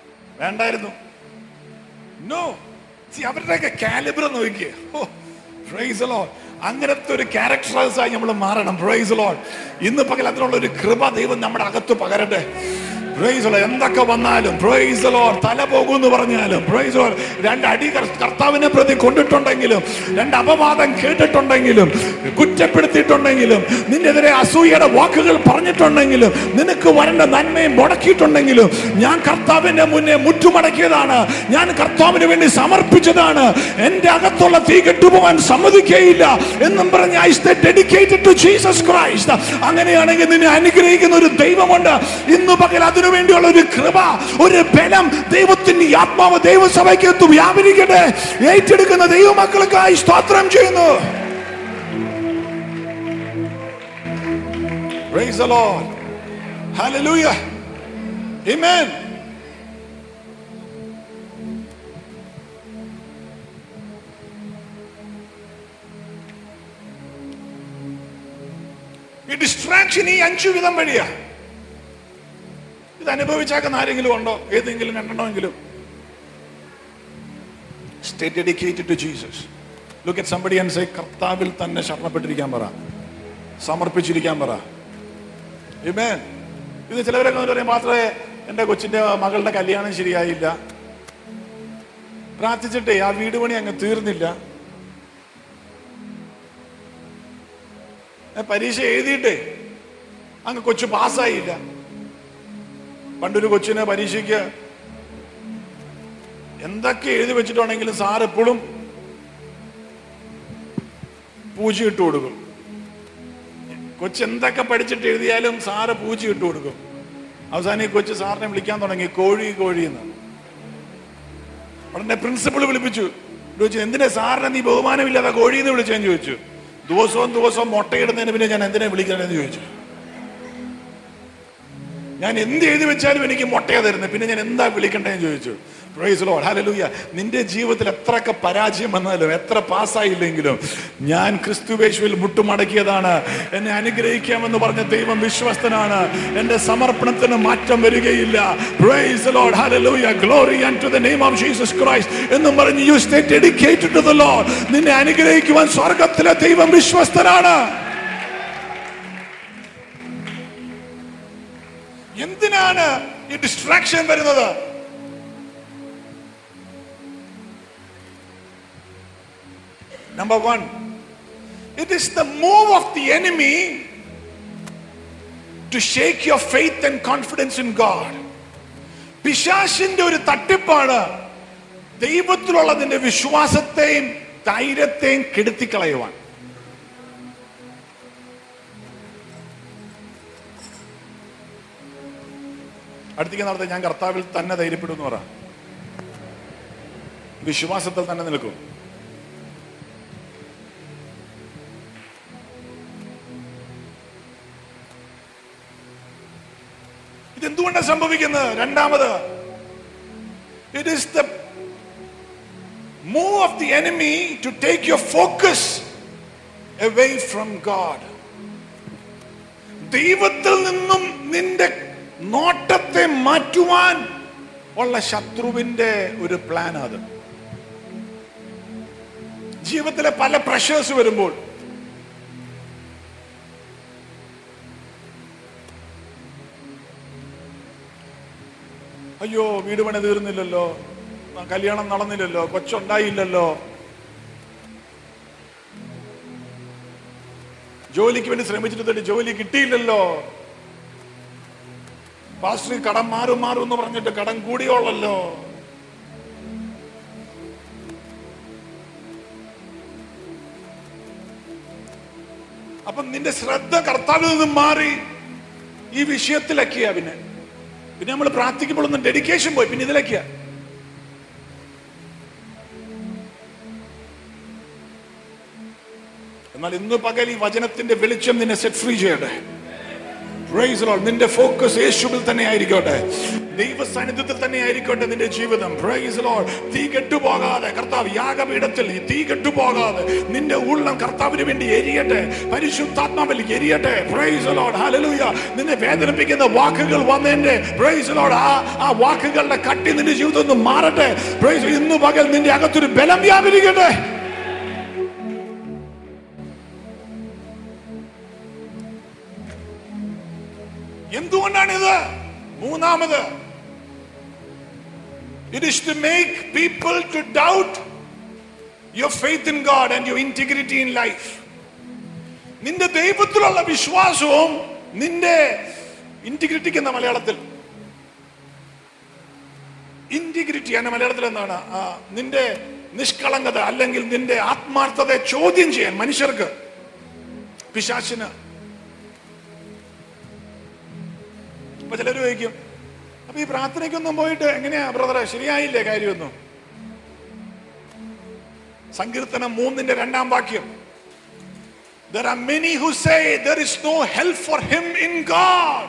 വേണ്ടായിരുന്നു നോ അവരുടെയൊക്കെ കാലിബർ നോക്കിയേ ഓ പ്രൈസ് ലോഡ് അങ്ങനത്തെ ഒരു ക്യാരക്ടറൈസ് ആയി നമ്മൾ മാറണം പ്രൈസ് ലോഡ് ഇന്ന് പകൽ അതിനുള്ള ഒരു കൃപ ദൈവം നമ്മുടെ അകത്ത് പകരട്ടെ പ്രൈസ് ലോഡ് എന്തൊക്കെ വന്നാലും പ്രൈസ് ലോഡ് തല പോകുമെന്ന് പറഞ്ഞാലും പ്രൈസ് ലോഡ് രണ്ട് അടി കർ- കർത്താവിനെ പ്രതി കൊണ്ടിട്ടുണ്ടെങ്കിലും രണ്ട് അപവാദം കേട്ടിട്ടുണ്ടെങ്കിലും കുറ്റപ്പെടുത്തിയിട്ടുണ്ടെങ്കിലും നിന്നെതിരെ അസൂയയുടെ വാക്കുകൾ പറഞ്ഞിട്ടുണ്ടെങ്കിലും നിനക്ക് വരേണ്ട നന്മയും മുടക്കിയിട്ടുണ്ടെങ്കിലും ഞാൻ കർത്താവിന്റെ മുന്നേ മുറ്റുമടക്കിയതാണ് ഞാൻ കർത്താവിന് വേണ്ടി സമർപ്പിച്ചതാണ് എന്റെ അകത്തുള്ള തീ കെട്ടുപോകാൻ സമ്മതിക്കുകയില്ല എന്നും പറഞ്ഞ് I stay dedicated to Jesus Christ അങ്ങനെയാണെങ്കിൽ നിന്നെ അനുഗ്രഹിക്കുന്ന ഒരു ദൈവമുണ്ട് ഇന്ന് പകൽ അതിനു വേണ്ടിയുള്ള ഒരു കൃപ ഒരു ബലം ദൈവത്തിന്റെ ഈ ആത്മാവ് ദൈവസഭയ്ക്ക് വ്യാപരിക്കട്ടെ ഏറ്റെടുക്കുന്ന ദൈവമക്കൾക്കായി സ്തോത്രം ചെയ്യുന്നു Praise the Lord. Hallelujah. Amen. ഈ ഡിസ്ട്രാക്ഷൻ ഈ അഞ്ചു വിധം വഴിയാ ഇത് അനുഭവിച്ചാക്കുന്ന ആരെങ്കിലും ഉണ്ടോ ഏതെങ്കിലും രണ്ടെണ്ണമെങ്കിലും stay dedicated to Jesus look at somebody and say കർത്താവിൽ തന്നെ ശരണപ്പെട്ടിരിക്കാൻ പറ സമർപ്പിച്ചിരിക്കാൻ പറ Amen. ഇത് ചിലവരൊക്കെ വന്നിട്ട് പറയും മാത്രമേ എൻ്റെ കൊച്ചിന്റെ മകളുടെ കല്യാണം ശരിയായില്ല പ്രാർത്ഥിച്ചിട്ടേ ആ വീട് പണി അങ്ങ് തീർന്നില്ല ഏ, പരീക്ഷ എഴുതിയിട്ടേ അങ്ങ് കൊച്ചു പാസ്സായില്ല പണ്ടൊരു കൊച്ചിന് പരീക്ഷയ്ക്ക് എന്തൊക്കെ എഴുതി വെച്ചിട്ടുണ്ടെങ്കിലും സാർ എപ്പോഴും പൂജ ഇട്ട് കൊടുക്കും കൊച്ചു എന്തൊക്കെ പഠിച്ചിട്ട് എഴുതിയാലും സാറ് പൂജ ഇട്ട് കൊടുക്കും അവസാനം ഈ കൊച്ചു സാറിനെ വിളിക്കാൻ തുടങ്ങി കോഴി കോഴി എന്ന് ഉടനെ പ്രിൻസിപ്പൾ വിളിപ്പിച്ചു ചോദിച്ചു എന്തിനാ സാറിനെ നീ ബഹുമാനമില്ലാതെ കോഴി എന്ന് വിളിച്ചെന്ന് ചോദിച്ചു ദിവസവും ദിവസവും മുട്ടയിടുന്നതിന് പിന്നെ ഞാൻ എന്തിനാ വിളിക്കണമെന്ന് ചോദിച്ചു ഞാൻ എന്ത് എഴുതി വെച്ചാലും എനിക്ക് മുട്ടയാ തരുന്നത് പിന്നെ ഞാൻ എന്താ വിളിക്കണ്ടേന്ന് ചോദിച്ചു പ്രൈസ് ലോഡ് ഹല്ലേലൂയ നിന്റെ ജീവിതത്തിൽ എത്രയൊക്കെ പരാജയം വന്നാലും എത്ര പാസ്സായില്ലെങ്കിലും ഞാൻ ക്രിസ്തുവേശുവിൽ മുട്ടുമടക്കിയതാണ് എന്നെ അനുഗ്രഹിക്കാമെന്ന് പറഞ്ഞ ദൈവം വിശ്വസ്തനാണ് എന്റെ സമർപ്പണത്തിന് മാറ്റം വരികയില്ല praise Lord hallelujah glory and to the name of Jesus Christ എന്നും പറഞ്ഞ് you stay dedicated to the Lord നിന്നെ അനുഗ്രഹിക്കുവാൻ സ്വർഗത്തിലെ ദൈവം വിശ്വസ്തനാണ് എന്തിനാണ് ഈ ഡിസ്ട്രാക്ഷൻ വരുന്നത് number one it is the move of the enemy to shake your faith and confidence in God പിശാശിന്റെ ഒരു തട്ടിപ്പാണ് ദൈവത്തിലുള്ള നിന്റെ വിശ്വാസത്തെയും ധൈര്യത്തെയും കെടുത്തിക്കളയുവാൻ അടുത്തേക്ക് നടത്തി ഞാൻ കർത്താവിൽ തന്നെ ധൈര്യപ്പെടും എന്ന് പറ വിശ്വാസത്തിൽ തന്നെ നിൽക്കും ഇതെന്തുകൊണ്ടാണ് സംഭവിക്കുന്നത് രണ്ടാമത് it is the move of the enemy to take your focus away from God ദൈവത്തിൽ നിന്നും നിന്റെ നോട്ടത്തെ മാറ്റുവാൻ ഉള്ള ശത്രുവിന്റെ ഒരു പ്ലാൻ അത് ജീവിതത്തിലെ പല പ്രഷേഴ്സ് വരുമ്പോൾ അയ്യോ വീട് പണി തീർന്നില്ലല്ലോ ആ, കല്യാണം നടന്നില്ലല്ലോ കൊച്ചുണ്ടായില്ലല്ലോ ജോലിക്ക് വേണ്ടി ശ്രമിച്ചിട്ട് ജോലി കിട്ടിയില്ലല്ലോ പാസ്റ്റർ കടം മാറും മാറും എന്ന് പറഞ്ഞിട്ട് കടം കൂടിയോളല്ലോ അപ്പൊ നിന്റെ ശ്രദ്ധ കർത്താവിൽ നിന്നും മാറി ഈ വിഷയത്തിലൊക്കെയാ പിന്നെ പിന്നെ നമ്മൾ പ്രാർത്ഥിക്കുമ്പോൾ ഒന്ന് ഡെഡിക്കേഷൻ പോയി പിന്നെ ഇതിലൊക്കെയാ എന്നാൽ ഇന്ന് പകൽ ഈ വചനത്തിന്റെ വെളിച്ചം നിന്നെ സെറ്റ് ഫ്രീ ചെയ്യട്ടെ Praise the Lord. നിന്റെ ഫോക്കസ് യേശുവിൽ തന്നെ ആയിരിക്കട്ടെ ദൈവ സാന്നിധ്യത്തിൽ തന്നെ ആയിരിക്കട്ടെ നിന്റെ ജീവിതം പ്രൈസ് ലോഡ് തീ കെട്ടുപോകാതെ കർത്താവ് യാഗപീഠത്തിൽ ഈ തീ കെട്ടുപോകാതെ നിന്റെ ഉള്ളം കർത്താവിന് വേണ്ടി എരിയട്ടെ പരിശുദ്ധാത്മാവിൽ എരിയട്ടെ പ്രൈസ് ലോഡ് ഹല്ലേലൂയ നിന്നെ വേദനിപ്പിക്കുന്ന വാക്കുകൾ വന്നതിന്റെ പ്രൈസ് ലോഡ് ആ ആ വാക്കുകളുടെ കട്ടി നിന്റെ ജീവിതത്തിൽ നിന്ന് മാറട്ടെ പ്രൈസ് ഇന്ന് പകൽ നിന്റെ അകത്തൊരു ബലം വ്യാപരിക്കട്ടെ എന്തുകൊണ്ടാണിത് മൂന്നാമത് it is to make people to doubt your faith in God and your integrity in life നിന്റെ ദൈവത്തിലുള്ള വിശ്വാസവും നിന്റെ ഇന്റഗ്രിറ്റിക്ക് എന്ന മലയാളത്തിൽ ഇന്റഗ്രിറ്റി എന്ന മലയാളത്തിൽ എന്താണ് ആ, നിന്റെ നിഷ്കളങ്കത അല്ലെങ്കിൽ നിന്റെ ആത്മാർത്ഥതയെ ചോദ്യം ചെയ്യാൻ മനുഷ്യർക്ക് പിശാചിന് അപ്പൊ ചിലർ ചോദിക്കും അപ്പൊ ഈ പ്രാർത്ഥനയ്ക്കൊന്നും പോയിട്ട് എങ്ങനെയാ ബ്രദറെ ശരിയായില്ലേ കാര്യമൊന്നും സങ്കീർത്തനം മൂന്നിന്റെ രണ്ടാം വാക്യം There are many who say there is no help for him in God.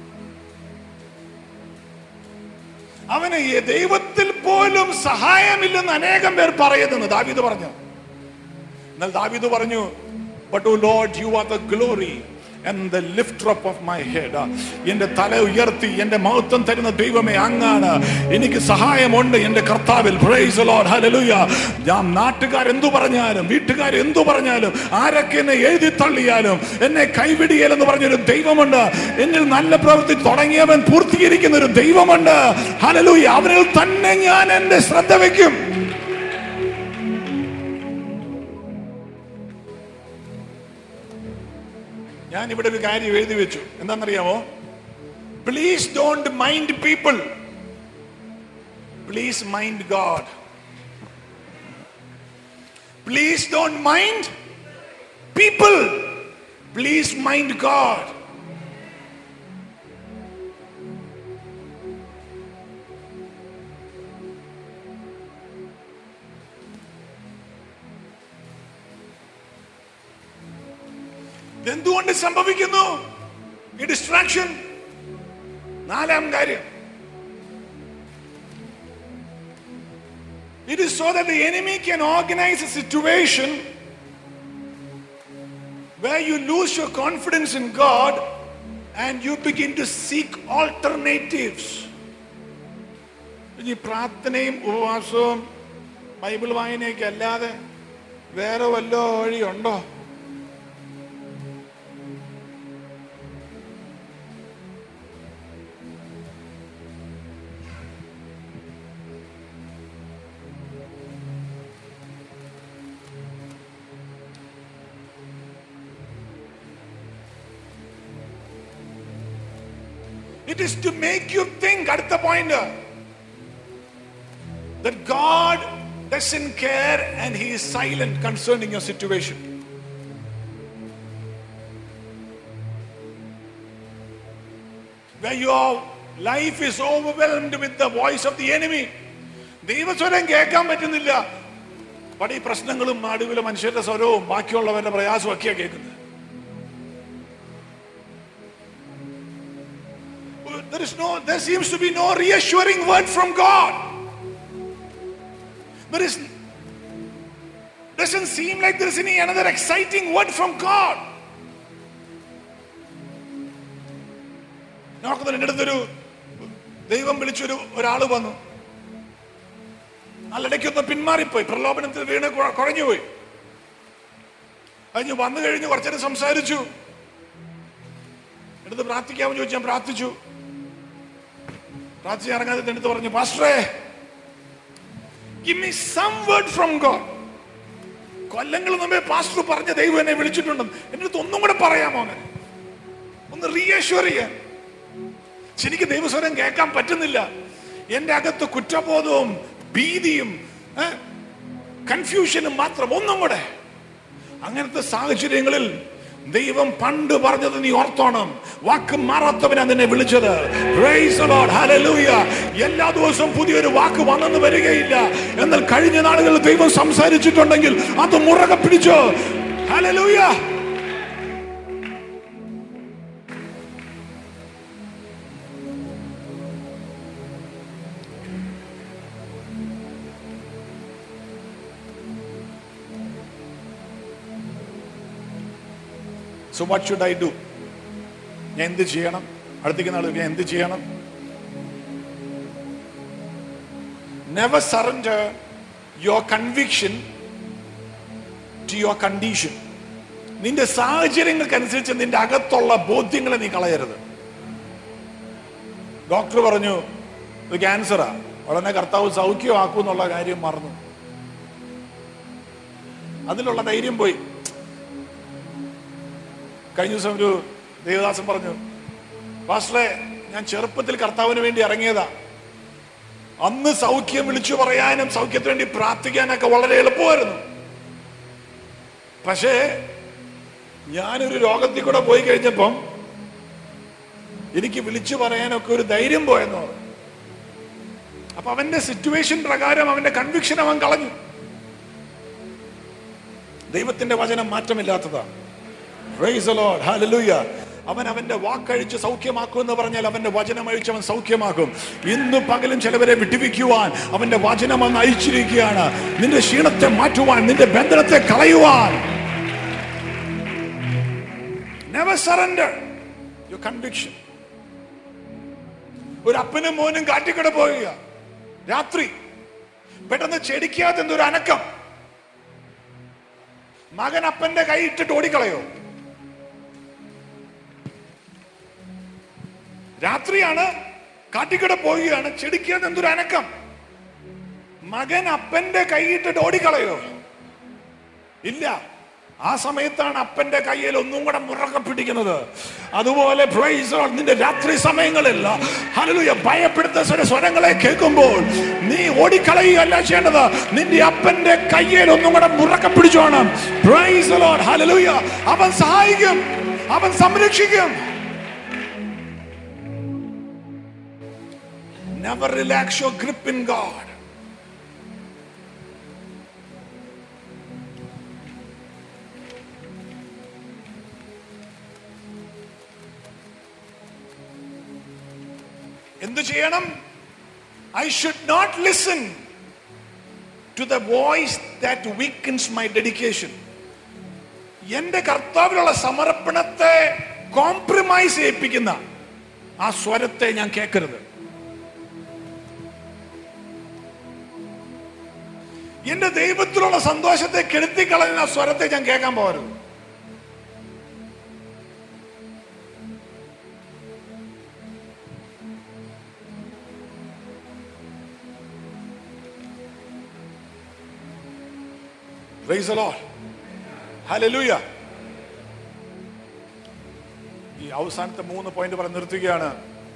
അവന് ഈ ദൈവത്തിൽ പോലും സഹായമില്ലെന്ന് അനേകം പേർ പറയുന്നു ദാവീദ് പറഞ്ഞു എന്നാൽ ദാവീദ് പറഞ്ഞു but O Lord you are the glory and the lifter up of my head എന്റെ തല ഉയർത്തി എന്റെ മഹത്വം തരുന്ന ദൈവമേ അങ്ങാണ് എനിക്ക് സഹായമുണ്ട് എന്റെ കർത്താവിൽ പ്രൈസ് ലോർഡ് ഹല്ലേലൂയ ഞാൻ നാട്ടുകാർ എന്തു പറഞ്ഞാലും വീട്ടുകാർ എന്തു പറഞ്ഞാലും ആരൊക്കെ എന്നെ എഴുതി തള്ളിയാലും എന്നെ കൈവിടിയലെന്ന് പറഞ്ഞൊരു ദൈവമുണ്ട് എന്നിൽ നല്ല പ്രവൃത്തി തുടങ്ങിയവൻ പൂർത്തീകരിക്കുന്ന ഒരു ദൈവമുണ്ട് ഹല്ലേലൂയ അവനിൽ തന്നെ ഞാൻ എന്റെ ശ്രദ്ധ വെക്കും ഞാൻ ഇവിടെ ഒരു കാര്യം എഴുതി വെച്ചു എന്താണെന്നറിയാമോ please don't mind people please mind God please don't mind people please mind God എന്തുകൊണ്ട് സംഭവിക്കുന്നു ഈ ഡിസ്ട്രാക്ഷൻ നാലാം കാര്യം It is so that the enemy can organize a situation where you lose your confidence in God and you begin to seek alternatives. ഈ പ്രാർത്ഥനയും ഉപവാസവും ബൈബിൾ വായനയൊക്കെ അല്ലാതെ വേറെ വല്ല വഴിയുണ്ടോ It is to make you think അടുത്ത point that God doesn't care and he is silent concerning your situation. Where your life is overwhelmed with the voice of the enemy. ദൈവസ്വരം കേൾക്കാൻ പറ്റുന്നില്ല പടി പ്രശ്നങ്ങളും നടുവിലെ മനുഷ്യരുടെ സ്വരവും ബാക്കിയുള്ളവരുടെ പ്രയാസവും ഒക്കെയാണ് കേൾക്കുന്നത് there is no there seems to be no reassuring word from god there is doesn't seem like there is any another exciting word from god നോക്കുന്നത് എൻ്റെ അടുത്തൊരു ദൈവം വിളിച്ചൊരു ഒരാള് വന്നു നല്ലിടയ്ക്കൊന്ന് പിന്മാറിപ്പോയി പ്രലോഭനത്തിൽ വീണ് കുഴ- കുഴഞ്ഞുപോയി കഴിഞ്ഞ് വന്നു കഴിഞ്ഞ് കുറച്ചേരം സംസാരിച്ചു എടുത്ത് പ്രാർത്ഥിക്കാമെന്ന് ചോദിച്ചു ഞാൻ പ്രാർത്ഥിച്ചു പ്രാർത്ഥിച്ച് ഇറങ്ങാതെ എൻ്റെ അടുത്ത് പറഞ്ഞു പാസ്റ്ററേ give me some word from God കൊല്ലങ്ങൾ മുമ്പേ പാസ്റ്റർ പറഞ്ഞ ദൈവം എന്നെ വിളിച്ചിട്ടുണ്ടെന്ന് എൻ്റെ അടുത്ത് ഒന്നും കൂടെ പറയാമോ അങ്ങനെ ഒന്ന് റീഅഷ്യൂർ ചെയ്യാൻ പക്ഷെ എനിക്ക് ദൈവസ്വരം കേൾക്കാൻ പറ്റുന്നില്ല എൻ്റെ അകത്ത് കുറ്റബോധവും ഭീതിയും കൺഫ്യൂഷനും മാത്രം ഒന്നും കൂടെ അങ്ങനത്തെ സാഹചര്യങ്ങളിൽ ദൈവം പണ്ട് പറഞ്ഞത് നീ ഓർത്തോണം വാക്ക് മാറാത്തവനാ നിന്നെ വിളിച്ചത് Praise the Lord. Hallelujah. എല്ലാ ദിവസവും പുതിയൊരു വാക്ക് വന്നെന്ന് വരികയില്ല എന്നാൽ കഴിഞ്ഞ നാളുകളിൽ ദൈവം സംസാരിച്ചിട്ടുണ്ടെങ്കിൽ അത് മുറകെ പിടിച്ചോ hallelujah so what should I do ഞാൻ എന്ത് ചെയ്യണം അടുത്തേക്ക് നാൾ ഞാൻ എന്ത് ചെയ്യണം never surrender your conviction to your condition നിന്റെ സാഹചര്യങ്ങൾക്കനുസരിച്ച് നിന്റെ അകത്തുള്ള ബോധ്യങ്ങളെ നീ കളയരുത് ഡോക്ടർ പറഞ്ഞു ഇത് ക്യാൻസറാ ഉടനെ കർത്താവ് സൗഖ്യമാക്കൂ എന്നുള്ള കാര്യം മറന്നു അതിലുള്ള ധൈര്യം പോയി കഴിഞ്ഞ ദിവസം ഒരു ദേവദാസൻ പറഞ്ഞു പാസ്റ്ററെ ഞാൻ ചെറുപ്പത്തിൽ കർത്താവിന് വേണ്ടി ഇറങ്ങിയതാ അന്ന് സൗഖ്യം വിളിച്ചു പറയാനും സൗഖ്യത്തിന് വേണ്ടി പ്രാർത്ഥിക്കാനൊക്കെ വളരെ എളുപ്പമായിരുന്നു പക്ഷേ ഞാനൊരു രോഗത്തിൽ കൂടെ പോയി കഴിഞ്ഞപ്പം എനിക്ക് വിളിച്ചു പറയാനൊക്കെ ഒരു ധൈര്യം പോയെന്ന് പറഞ്ഞു അപ്പൊ അവന്റെ സിറ്റുവേഷൻ പ്രകാരം അവന്റെ കൺവിക്ഷൻ അവൻ കളഞ്ഞു ദൈവത്തിന്റെ വചനം മാറ്റമില്ലാത്തതാണ് Praise the Lord. Hallelujah. അവൻ അവന്റെ വാക്കഴിച്ച് സൗഖ്യമാക്കും എന്ന് പറഞ്ഞാൽ അവന്റെ വചനം അഴിച്ച് അവൻ സൗഖ്യമാക്കും ഇന്ന് പകലും ചിലവരെ വിട്ടുവിക്കുവാൻ അവന്റെ വചനം അവൻ അയച്ചിരിക്കുകയാണ് നിന്റെ ക്ഷീണത്തെ മാറ്റുവാൻ നിന്റെ ബന്ധനത്തെ കളയുവാൻ നെവർ സറണ്ടർ യുവർ കൺവിക്ഷൻ ഒരു അപ്പനും മോനും കാറ്റിക്കട പോവുക രാത്രി പെട്ടെന്ന് ചെടിക്കാതെ എന്തൊരു അനക്കം മകൻ അപ്പന്റെ കൈ ഇട്ടിട്ട് ഓടിക്കളയോ രാത്രിയാണ് കാട്ടിക്കട പോവുകയാണ് ചെടിക്കാതെ എന്തൊരു അനക്കം മകൻ അപ്പന്റെ കൈയിട്ടിട്ട് ഓടിക്കളയോ ഇല്ല ആ സമയത്താണ് അപ്പന്റെ കയ്യിൽ ഒന്നും കൂടെ മുറക്കെ പിടിക്കുന്നത് അതുപോലെ praise the Lord, നിന്റെ രാത്രി സമയങ്ങളിൽ ഹല്ലേലൂയ ഭയപ്പെടുത്ത ചില സ്വരങ്ങളെ കേൾക്കുമ്പോൾ നീ ഓടിക്കളയുകയല്ല ചെയ്യേണ്ടത് നിന്റെ അപ്പന്റെ കയ്യിൽ ഒന്നും കൂടെ മുറക്കെ പിടിച്ചോണം Praise the Lord, hallelujah. അവൻ സഹായിക്കും അവൻ സംരക്ഷിക്കും Never relax your grip in God. എന്തു ചെയ്യണം I should not listen to the voice that weakens my dedication എന്റെ കർത്താവിലുള്ള സമർപ്പണത്തെ കോംപ്രമൈസ് ചെയ്യിപ്പിക്കുന്ന ആ സ്വരത്തെ ഞാൻ കേൾക്കരുത് എന്റെ ദൈവത്തിലുള്ള സന്തോഷത്തെ കെടുത്തിക്കളയുന്ന ആ സ്വരത്തെ ഞാൻ കേൾക്കാൻ പോകരുത് Praise the Lord. Hallelujah. ഈ അവസാനത്തെ മൂന്ന് പോയിന്റ് പറഞ്ഞ് നിർത്തുകയാണ്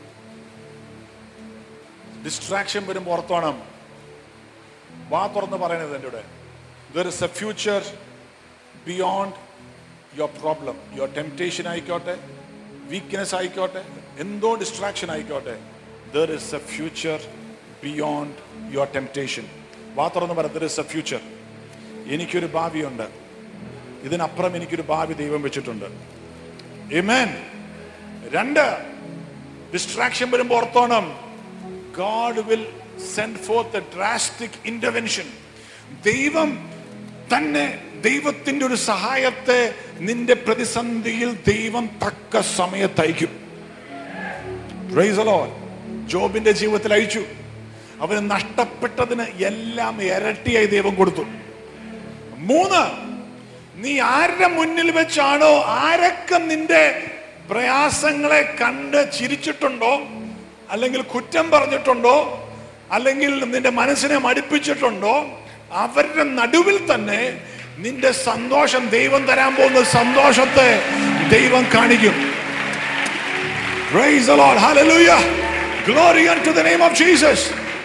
ഡിസ്ട്രാക്ഷൻ വരുമ്പോൾ ഓർത്തോണം വാ തുറന്ന് പറയണത് എൻ്റെ കൂടെ there is a future beyond your problem your temptation ആയിക്കോട്ടെ വീക്ക്നെസ് ആയിക്കോട്ടെ എന്തോ ഡിസ്ട്രാക്ഷൻ ആയിക്കോട്ടെ there is a future beyond your temptation വാ തുറന്ന് പറ ദർ ഇസ് എ ഫ്യൂച്ചർ എനിക്കൊരു ഭാവിയുണ്ട് ഇതിനപ്പുറം എനിക്കൊരു ഭാവി ദൈവം വെച്ചിട്ടുണ്ട് Amen. രണ്ട് ഡിസ്ട്രാക്ഷൻ വരുമ്പോൾ ഓർത്തോണം God will send forth a drastic intervention ദൈവം തന്നെ ദൈവത്തിന്റെ ഒരു സഹായത്തെ നിന്റെ പ്രതിസന്ധിയിൽ ദൈവം തക്ക സമയത്ത് അയക്കും Praise the Lord. ജോബിന്റെ ജീവിതത്തിൽ അയച്ചു അവന് നഷ്ടപ്പെട്ടതിന് എല്ലാം ഇരട്ടിയായി ദൈവം കൊടുത്തു മൂന്ന് നീ ആരുടെ മുന്നിൽ വെച്ചാണോ ആരൊക്കെ നിന്റെ പ്രയാസങ്ങളെ കണ്ട് ചിരിച്ചിട്ടുണ്ടോ അല്ലെങ്കിൽ കുറ്റം പറഞ്ഞിട്ടുണ്ടോ അല്ലെങ്കിൽ നിന്റെ മനസ്സിനെ മടിപ്പിച്ചിട്ടുണ്ടോ അവരുടെ നടുവിൽ തന്നെ നിന്റെ സന്തോഷം ദൈവം തരാൻ പോകുന്ന സന്തോഷത്തെ ദൈവം കാണിക്കും Praise the Lord. Hallelujah. Glory unto the name of Jesus.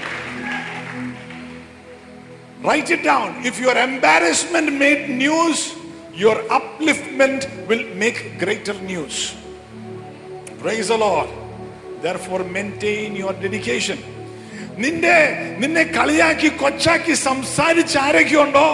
Write it down. If your embarrassment made news, your upliftment will make greater news. Praise the Lord. Therefore, maintain your dedication. നിന്റെ നിന്നെ കളിയാക്കി കൊച്ചാക്കി സംസാരിച്ച് ആരൊക്കെ ഉണ്ടോ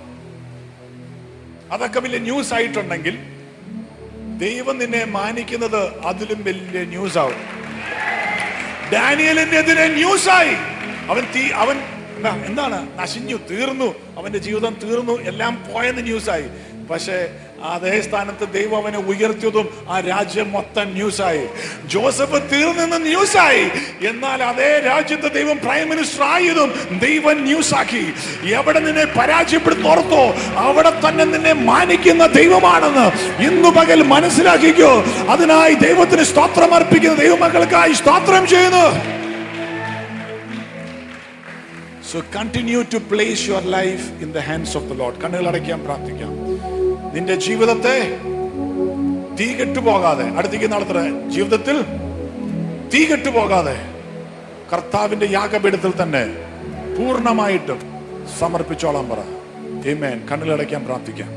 അതൊക്കെ വലിയ ന്യൂസ് ആയിട്ടുണ്ടെങ്കിൽ ദൈവം നിന്നെ മാനിക്കുന്നത് അതിലും വലിയ ന്യൂസ് ആവും ഡാനിയലിന്റെ എതിരെ ന്യൂസായി അവൻ തീ അവൻ എന്താ എന്താണ് നശിഞ്ഞു തീർന്നു അവന്റെ ജീവിതം തീർന്നു എല്ലാം പോയെന്ന് ന്യൂസായി പക്ഷേ അതേ സ്ഥാനത്ത് ദൈവം അവനെ ഉയർത്തിയതും ആ രാജ്യം മൊത്തം ന്യൂസായി ജോസഫ് തീർന്നെന്ന് ന്യൂസായി എന്നാൽ അതേ രാജ്യത്ത് ദൈവം പ്രൈം മിനിസ്റ്റർ ആയതും ദൈവം ന്യൂസാക്കി എവിടെ നിന്നെ പരാജയപ്പെടുത്തി ഓർത്തോ അവിടെ തന്നെ നിന്നെ മാനിക്കുന്ന ദൈവമാണെന്ന് ഇന്നു പകൽ മനസ്സിലാക്കിക്കോ അതിനായി ദൈവത്തിന് സ്തോത്രം അർപ്പിക്കുന്ന ദൈവമക്കൾക്കായി സ്തോത്രം ചെയ്യുന്നു so continue to place your life in the hands of the Lord കണ്ണുകൾ അടയ്ക്കാൻ പ്രാർത്ഥിക്കാം നിന്റെ ജീവിതത്തെ തീ കെട്ടുപോകാതെ അടുത്തേക്ക് നടത്തുക ജീവിതത്തിൽ തീ കെട്ടുപോകാതെ കർത്താവിന്റെ യാഗപീഠത്തിൽ തന്നെ പൂർണ്ണമായിട്ടും സമർപ്പിച്ചോളാൻ പറ ഏമേൻ കണ്ണുകളടയ്ക്കാൻ പ്രാർത്ഥിക്കാം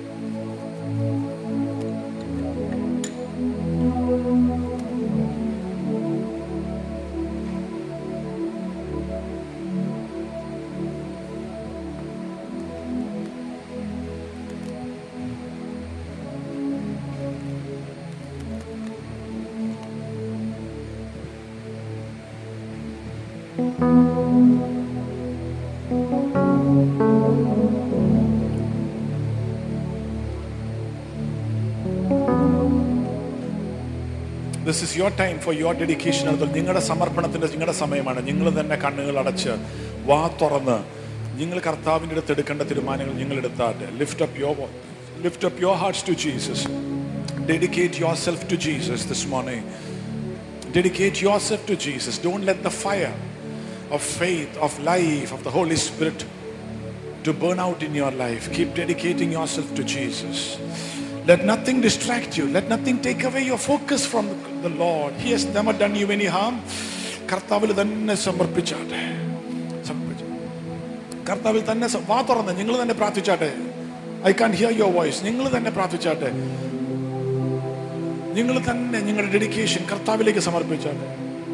this is your time for your dedication അതുപോലെ നിങ്ങളുടെ സമർപ്പണത്തിന്റെ നിങ്ങളുടെ സമയമാണ് നിങ്ങൾ തന്നെ കണ്ണുകൾ അടച്ച് വാ തുറന്ന് നിങ്ങൾ കർത്താവിൻ്റെ അടുത്ത് എടുക്കേണ്ട തീരുമാനങ്ങൾ നിങ്ങൾ എടുത്താട്ടെ lift up your lift up your hearts to Jesus dedicate yourself to Jesus this morning dedicate yourself to Jesus don't let the fire of faith of life of the Holy Spirit to burn out in your life. Keep dedicating yourself to Jesus. Let nothing distract you. Let nothing take away your focus from the Lord. He has never done you any harm. കർത്താവിൽ തന്നെ സമർപ്പിച്ചാട്ടെ സമർപ്പിച്ചു കർത്താവിൽ തന്നെ സ- വാ തുറന്ന് നിങ്ങൾ തന്നെ പ്രാർത്ഥിച്ചാട്ടെ I can hear your voice നിങ്ങൾ തന്നെ പ്രാർത്ഥിച്ചാട്ടെ നിങ്ങൾ തന്നെ നിങ്ങളുടെ ഡെഡിക്കേഷൻ കർത്താവിലേക്ക് സമർപ്പിച്ചാട്ടെ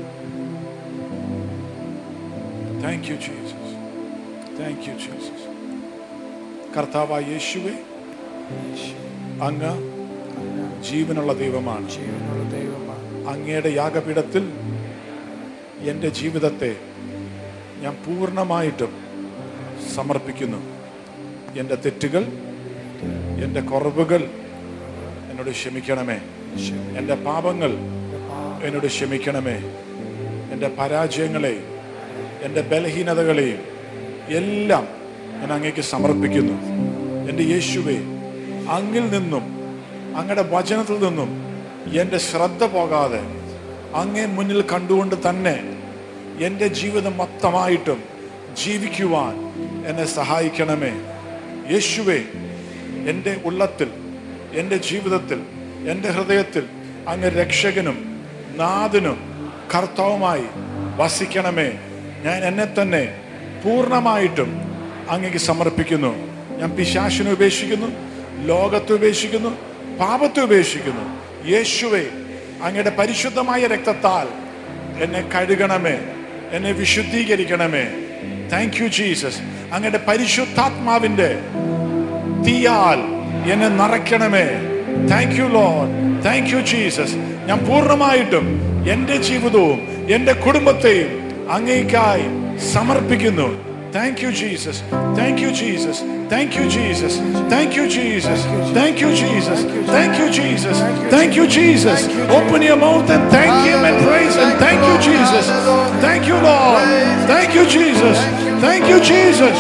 thank you Jesus thank you Jesus കർത്താവായ യേശുവെ അങ്ങ് ജീവനുള്ള ദൈവമാണ് ജീവനുള്ള ദൈവമാണ് അങ്ങയുടെ യാഗപീഠത്തിൽ എൻ്റെ ജീവിതത്തെ ഞാൻ പൂർണ്ണമായിട്ടും സമർപ്പിക്കുന്നു എൻ്റെ തെറ്റുകൾ എൻ്റെ കുറവുകൾ എന്നോട് ക്ഷമിക്കണമേ എൻ്റെ പാപങ്ങൾ എന്നോട് ക്ഷമിക്കണമേ എൻ്റെ പരാജയങ്ങളെയും എൻ്റെ ബലഹീനതകളെയും എല്ലാം ഞാൻ അങ്ങേക്ക് സമർപ്പിക്കുന്നു എൻ്റെ യേശുവെ അങ്ങിൽ നിന്നും അങ്ങയുടെ വചനത്തിൽ നിന്നും എൻ്റെ ശ്രദ്ധ പോകാതെ അങ്ങേ മുന്നിൽ കണ്ടുകൊണ്ട് തന്നെ എൻ്റെ ജീവിതം മൊത്തമായിട്ടും ജീവിക്കുവാൻ എന്നെ സഹായിക്കണമേ യേശുവെ എൻ്റെ ഉള്ളത്തിൽ എൻ്റെ ജീവിതത്തിൽ എൻ്റെ ഹൃദയത്തിൽ അങ്ങ് രക്ഷകനും നാഥനും കർത്താവുമായി വസിക്കണമേ ഞാൻ എന്നെ തന്നെ പൂർണ്ണമായിട്ടും അങ്ങേക്ക് സമർപ്പിക്കുന്നു ഞാൻ പിശാശിനെ ഉപേക്ഷിക്കുന്നു ലോകത്തെ ഉപേക്ഷിക്കുന്നു പാപത്തെ ഉപേക്ഷിക്കുന്നു യേശുവെ അങ്ങയുടെ പരിശുദ്ധമായ രക്തത്താൽ എന്നെ കഴുകണമേ എന്നെ വിശുദ്ധീകരിക്കണമേ താങ്ക് യു ജീസസ് അങ്ങയുടെ പരിശുദ്ധാത്മാവിന്റെ തീയാൽ എന്നെ നിറയ്ക്കണമേ thank you Lord thank you Jesus ഞാൻ പൂർണ്ണമായിട്ടും എൻ്റെ ജീവിതവും എൻ്റെ കുടുംബത്തെയും അങ്ങേക്കായി സമർപ്പിക്കുന്നു thank you Jesus thank you Jesus thank you Jesus thank you Jesus thank you Jesus thank you Jesus thank you Jesus open your mouth and thank him and praise him thank you Jesus thank you Lord thank you Jesus thank you Jesus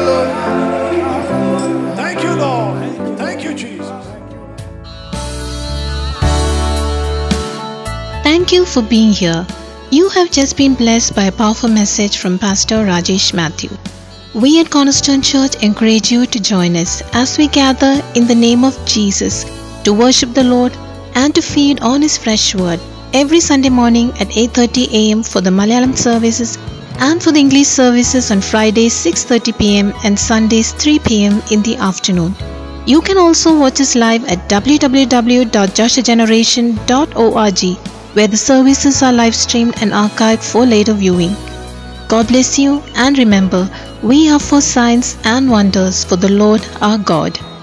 thank you Lord thank you Jesus Thank you for being here. You have just been blessed by a powerful message from Pastor Rajesh Matthew. We at Cornerstone Church encourage you to join us as we gather in the name of Jesus to worship the Lord and to feed on his fresh word every Sunday morning at 8:30 a.m. for the Malayalam services and for the English services on Fridays 6:30 p.m. and Sundays 3 p.m. in the afternoon. You can also watch us live at www.joshageneration.org where the services are live streamed and archived for later viewing. God bless you and remember, we are for signs and wonders for the Lord our God.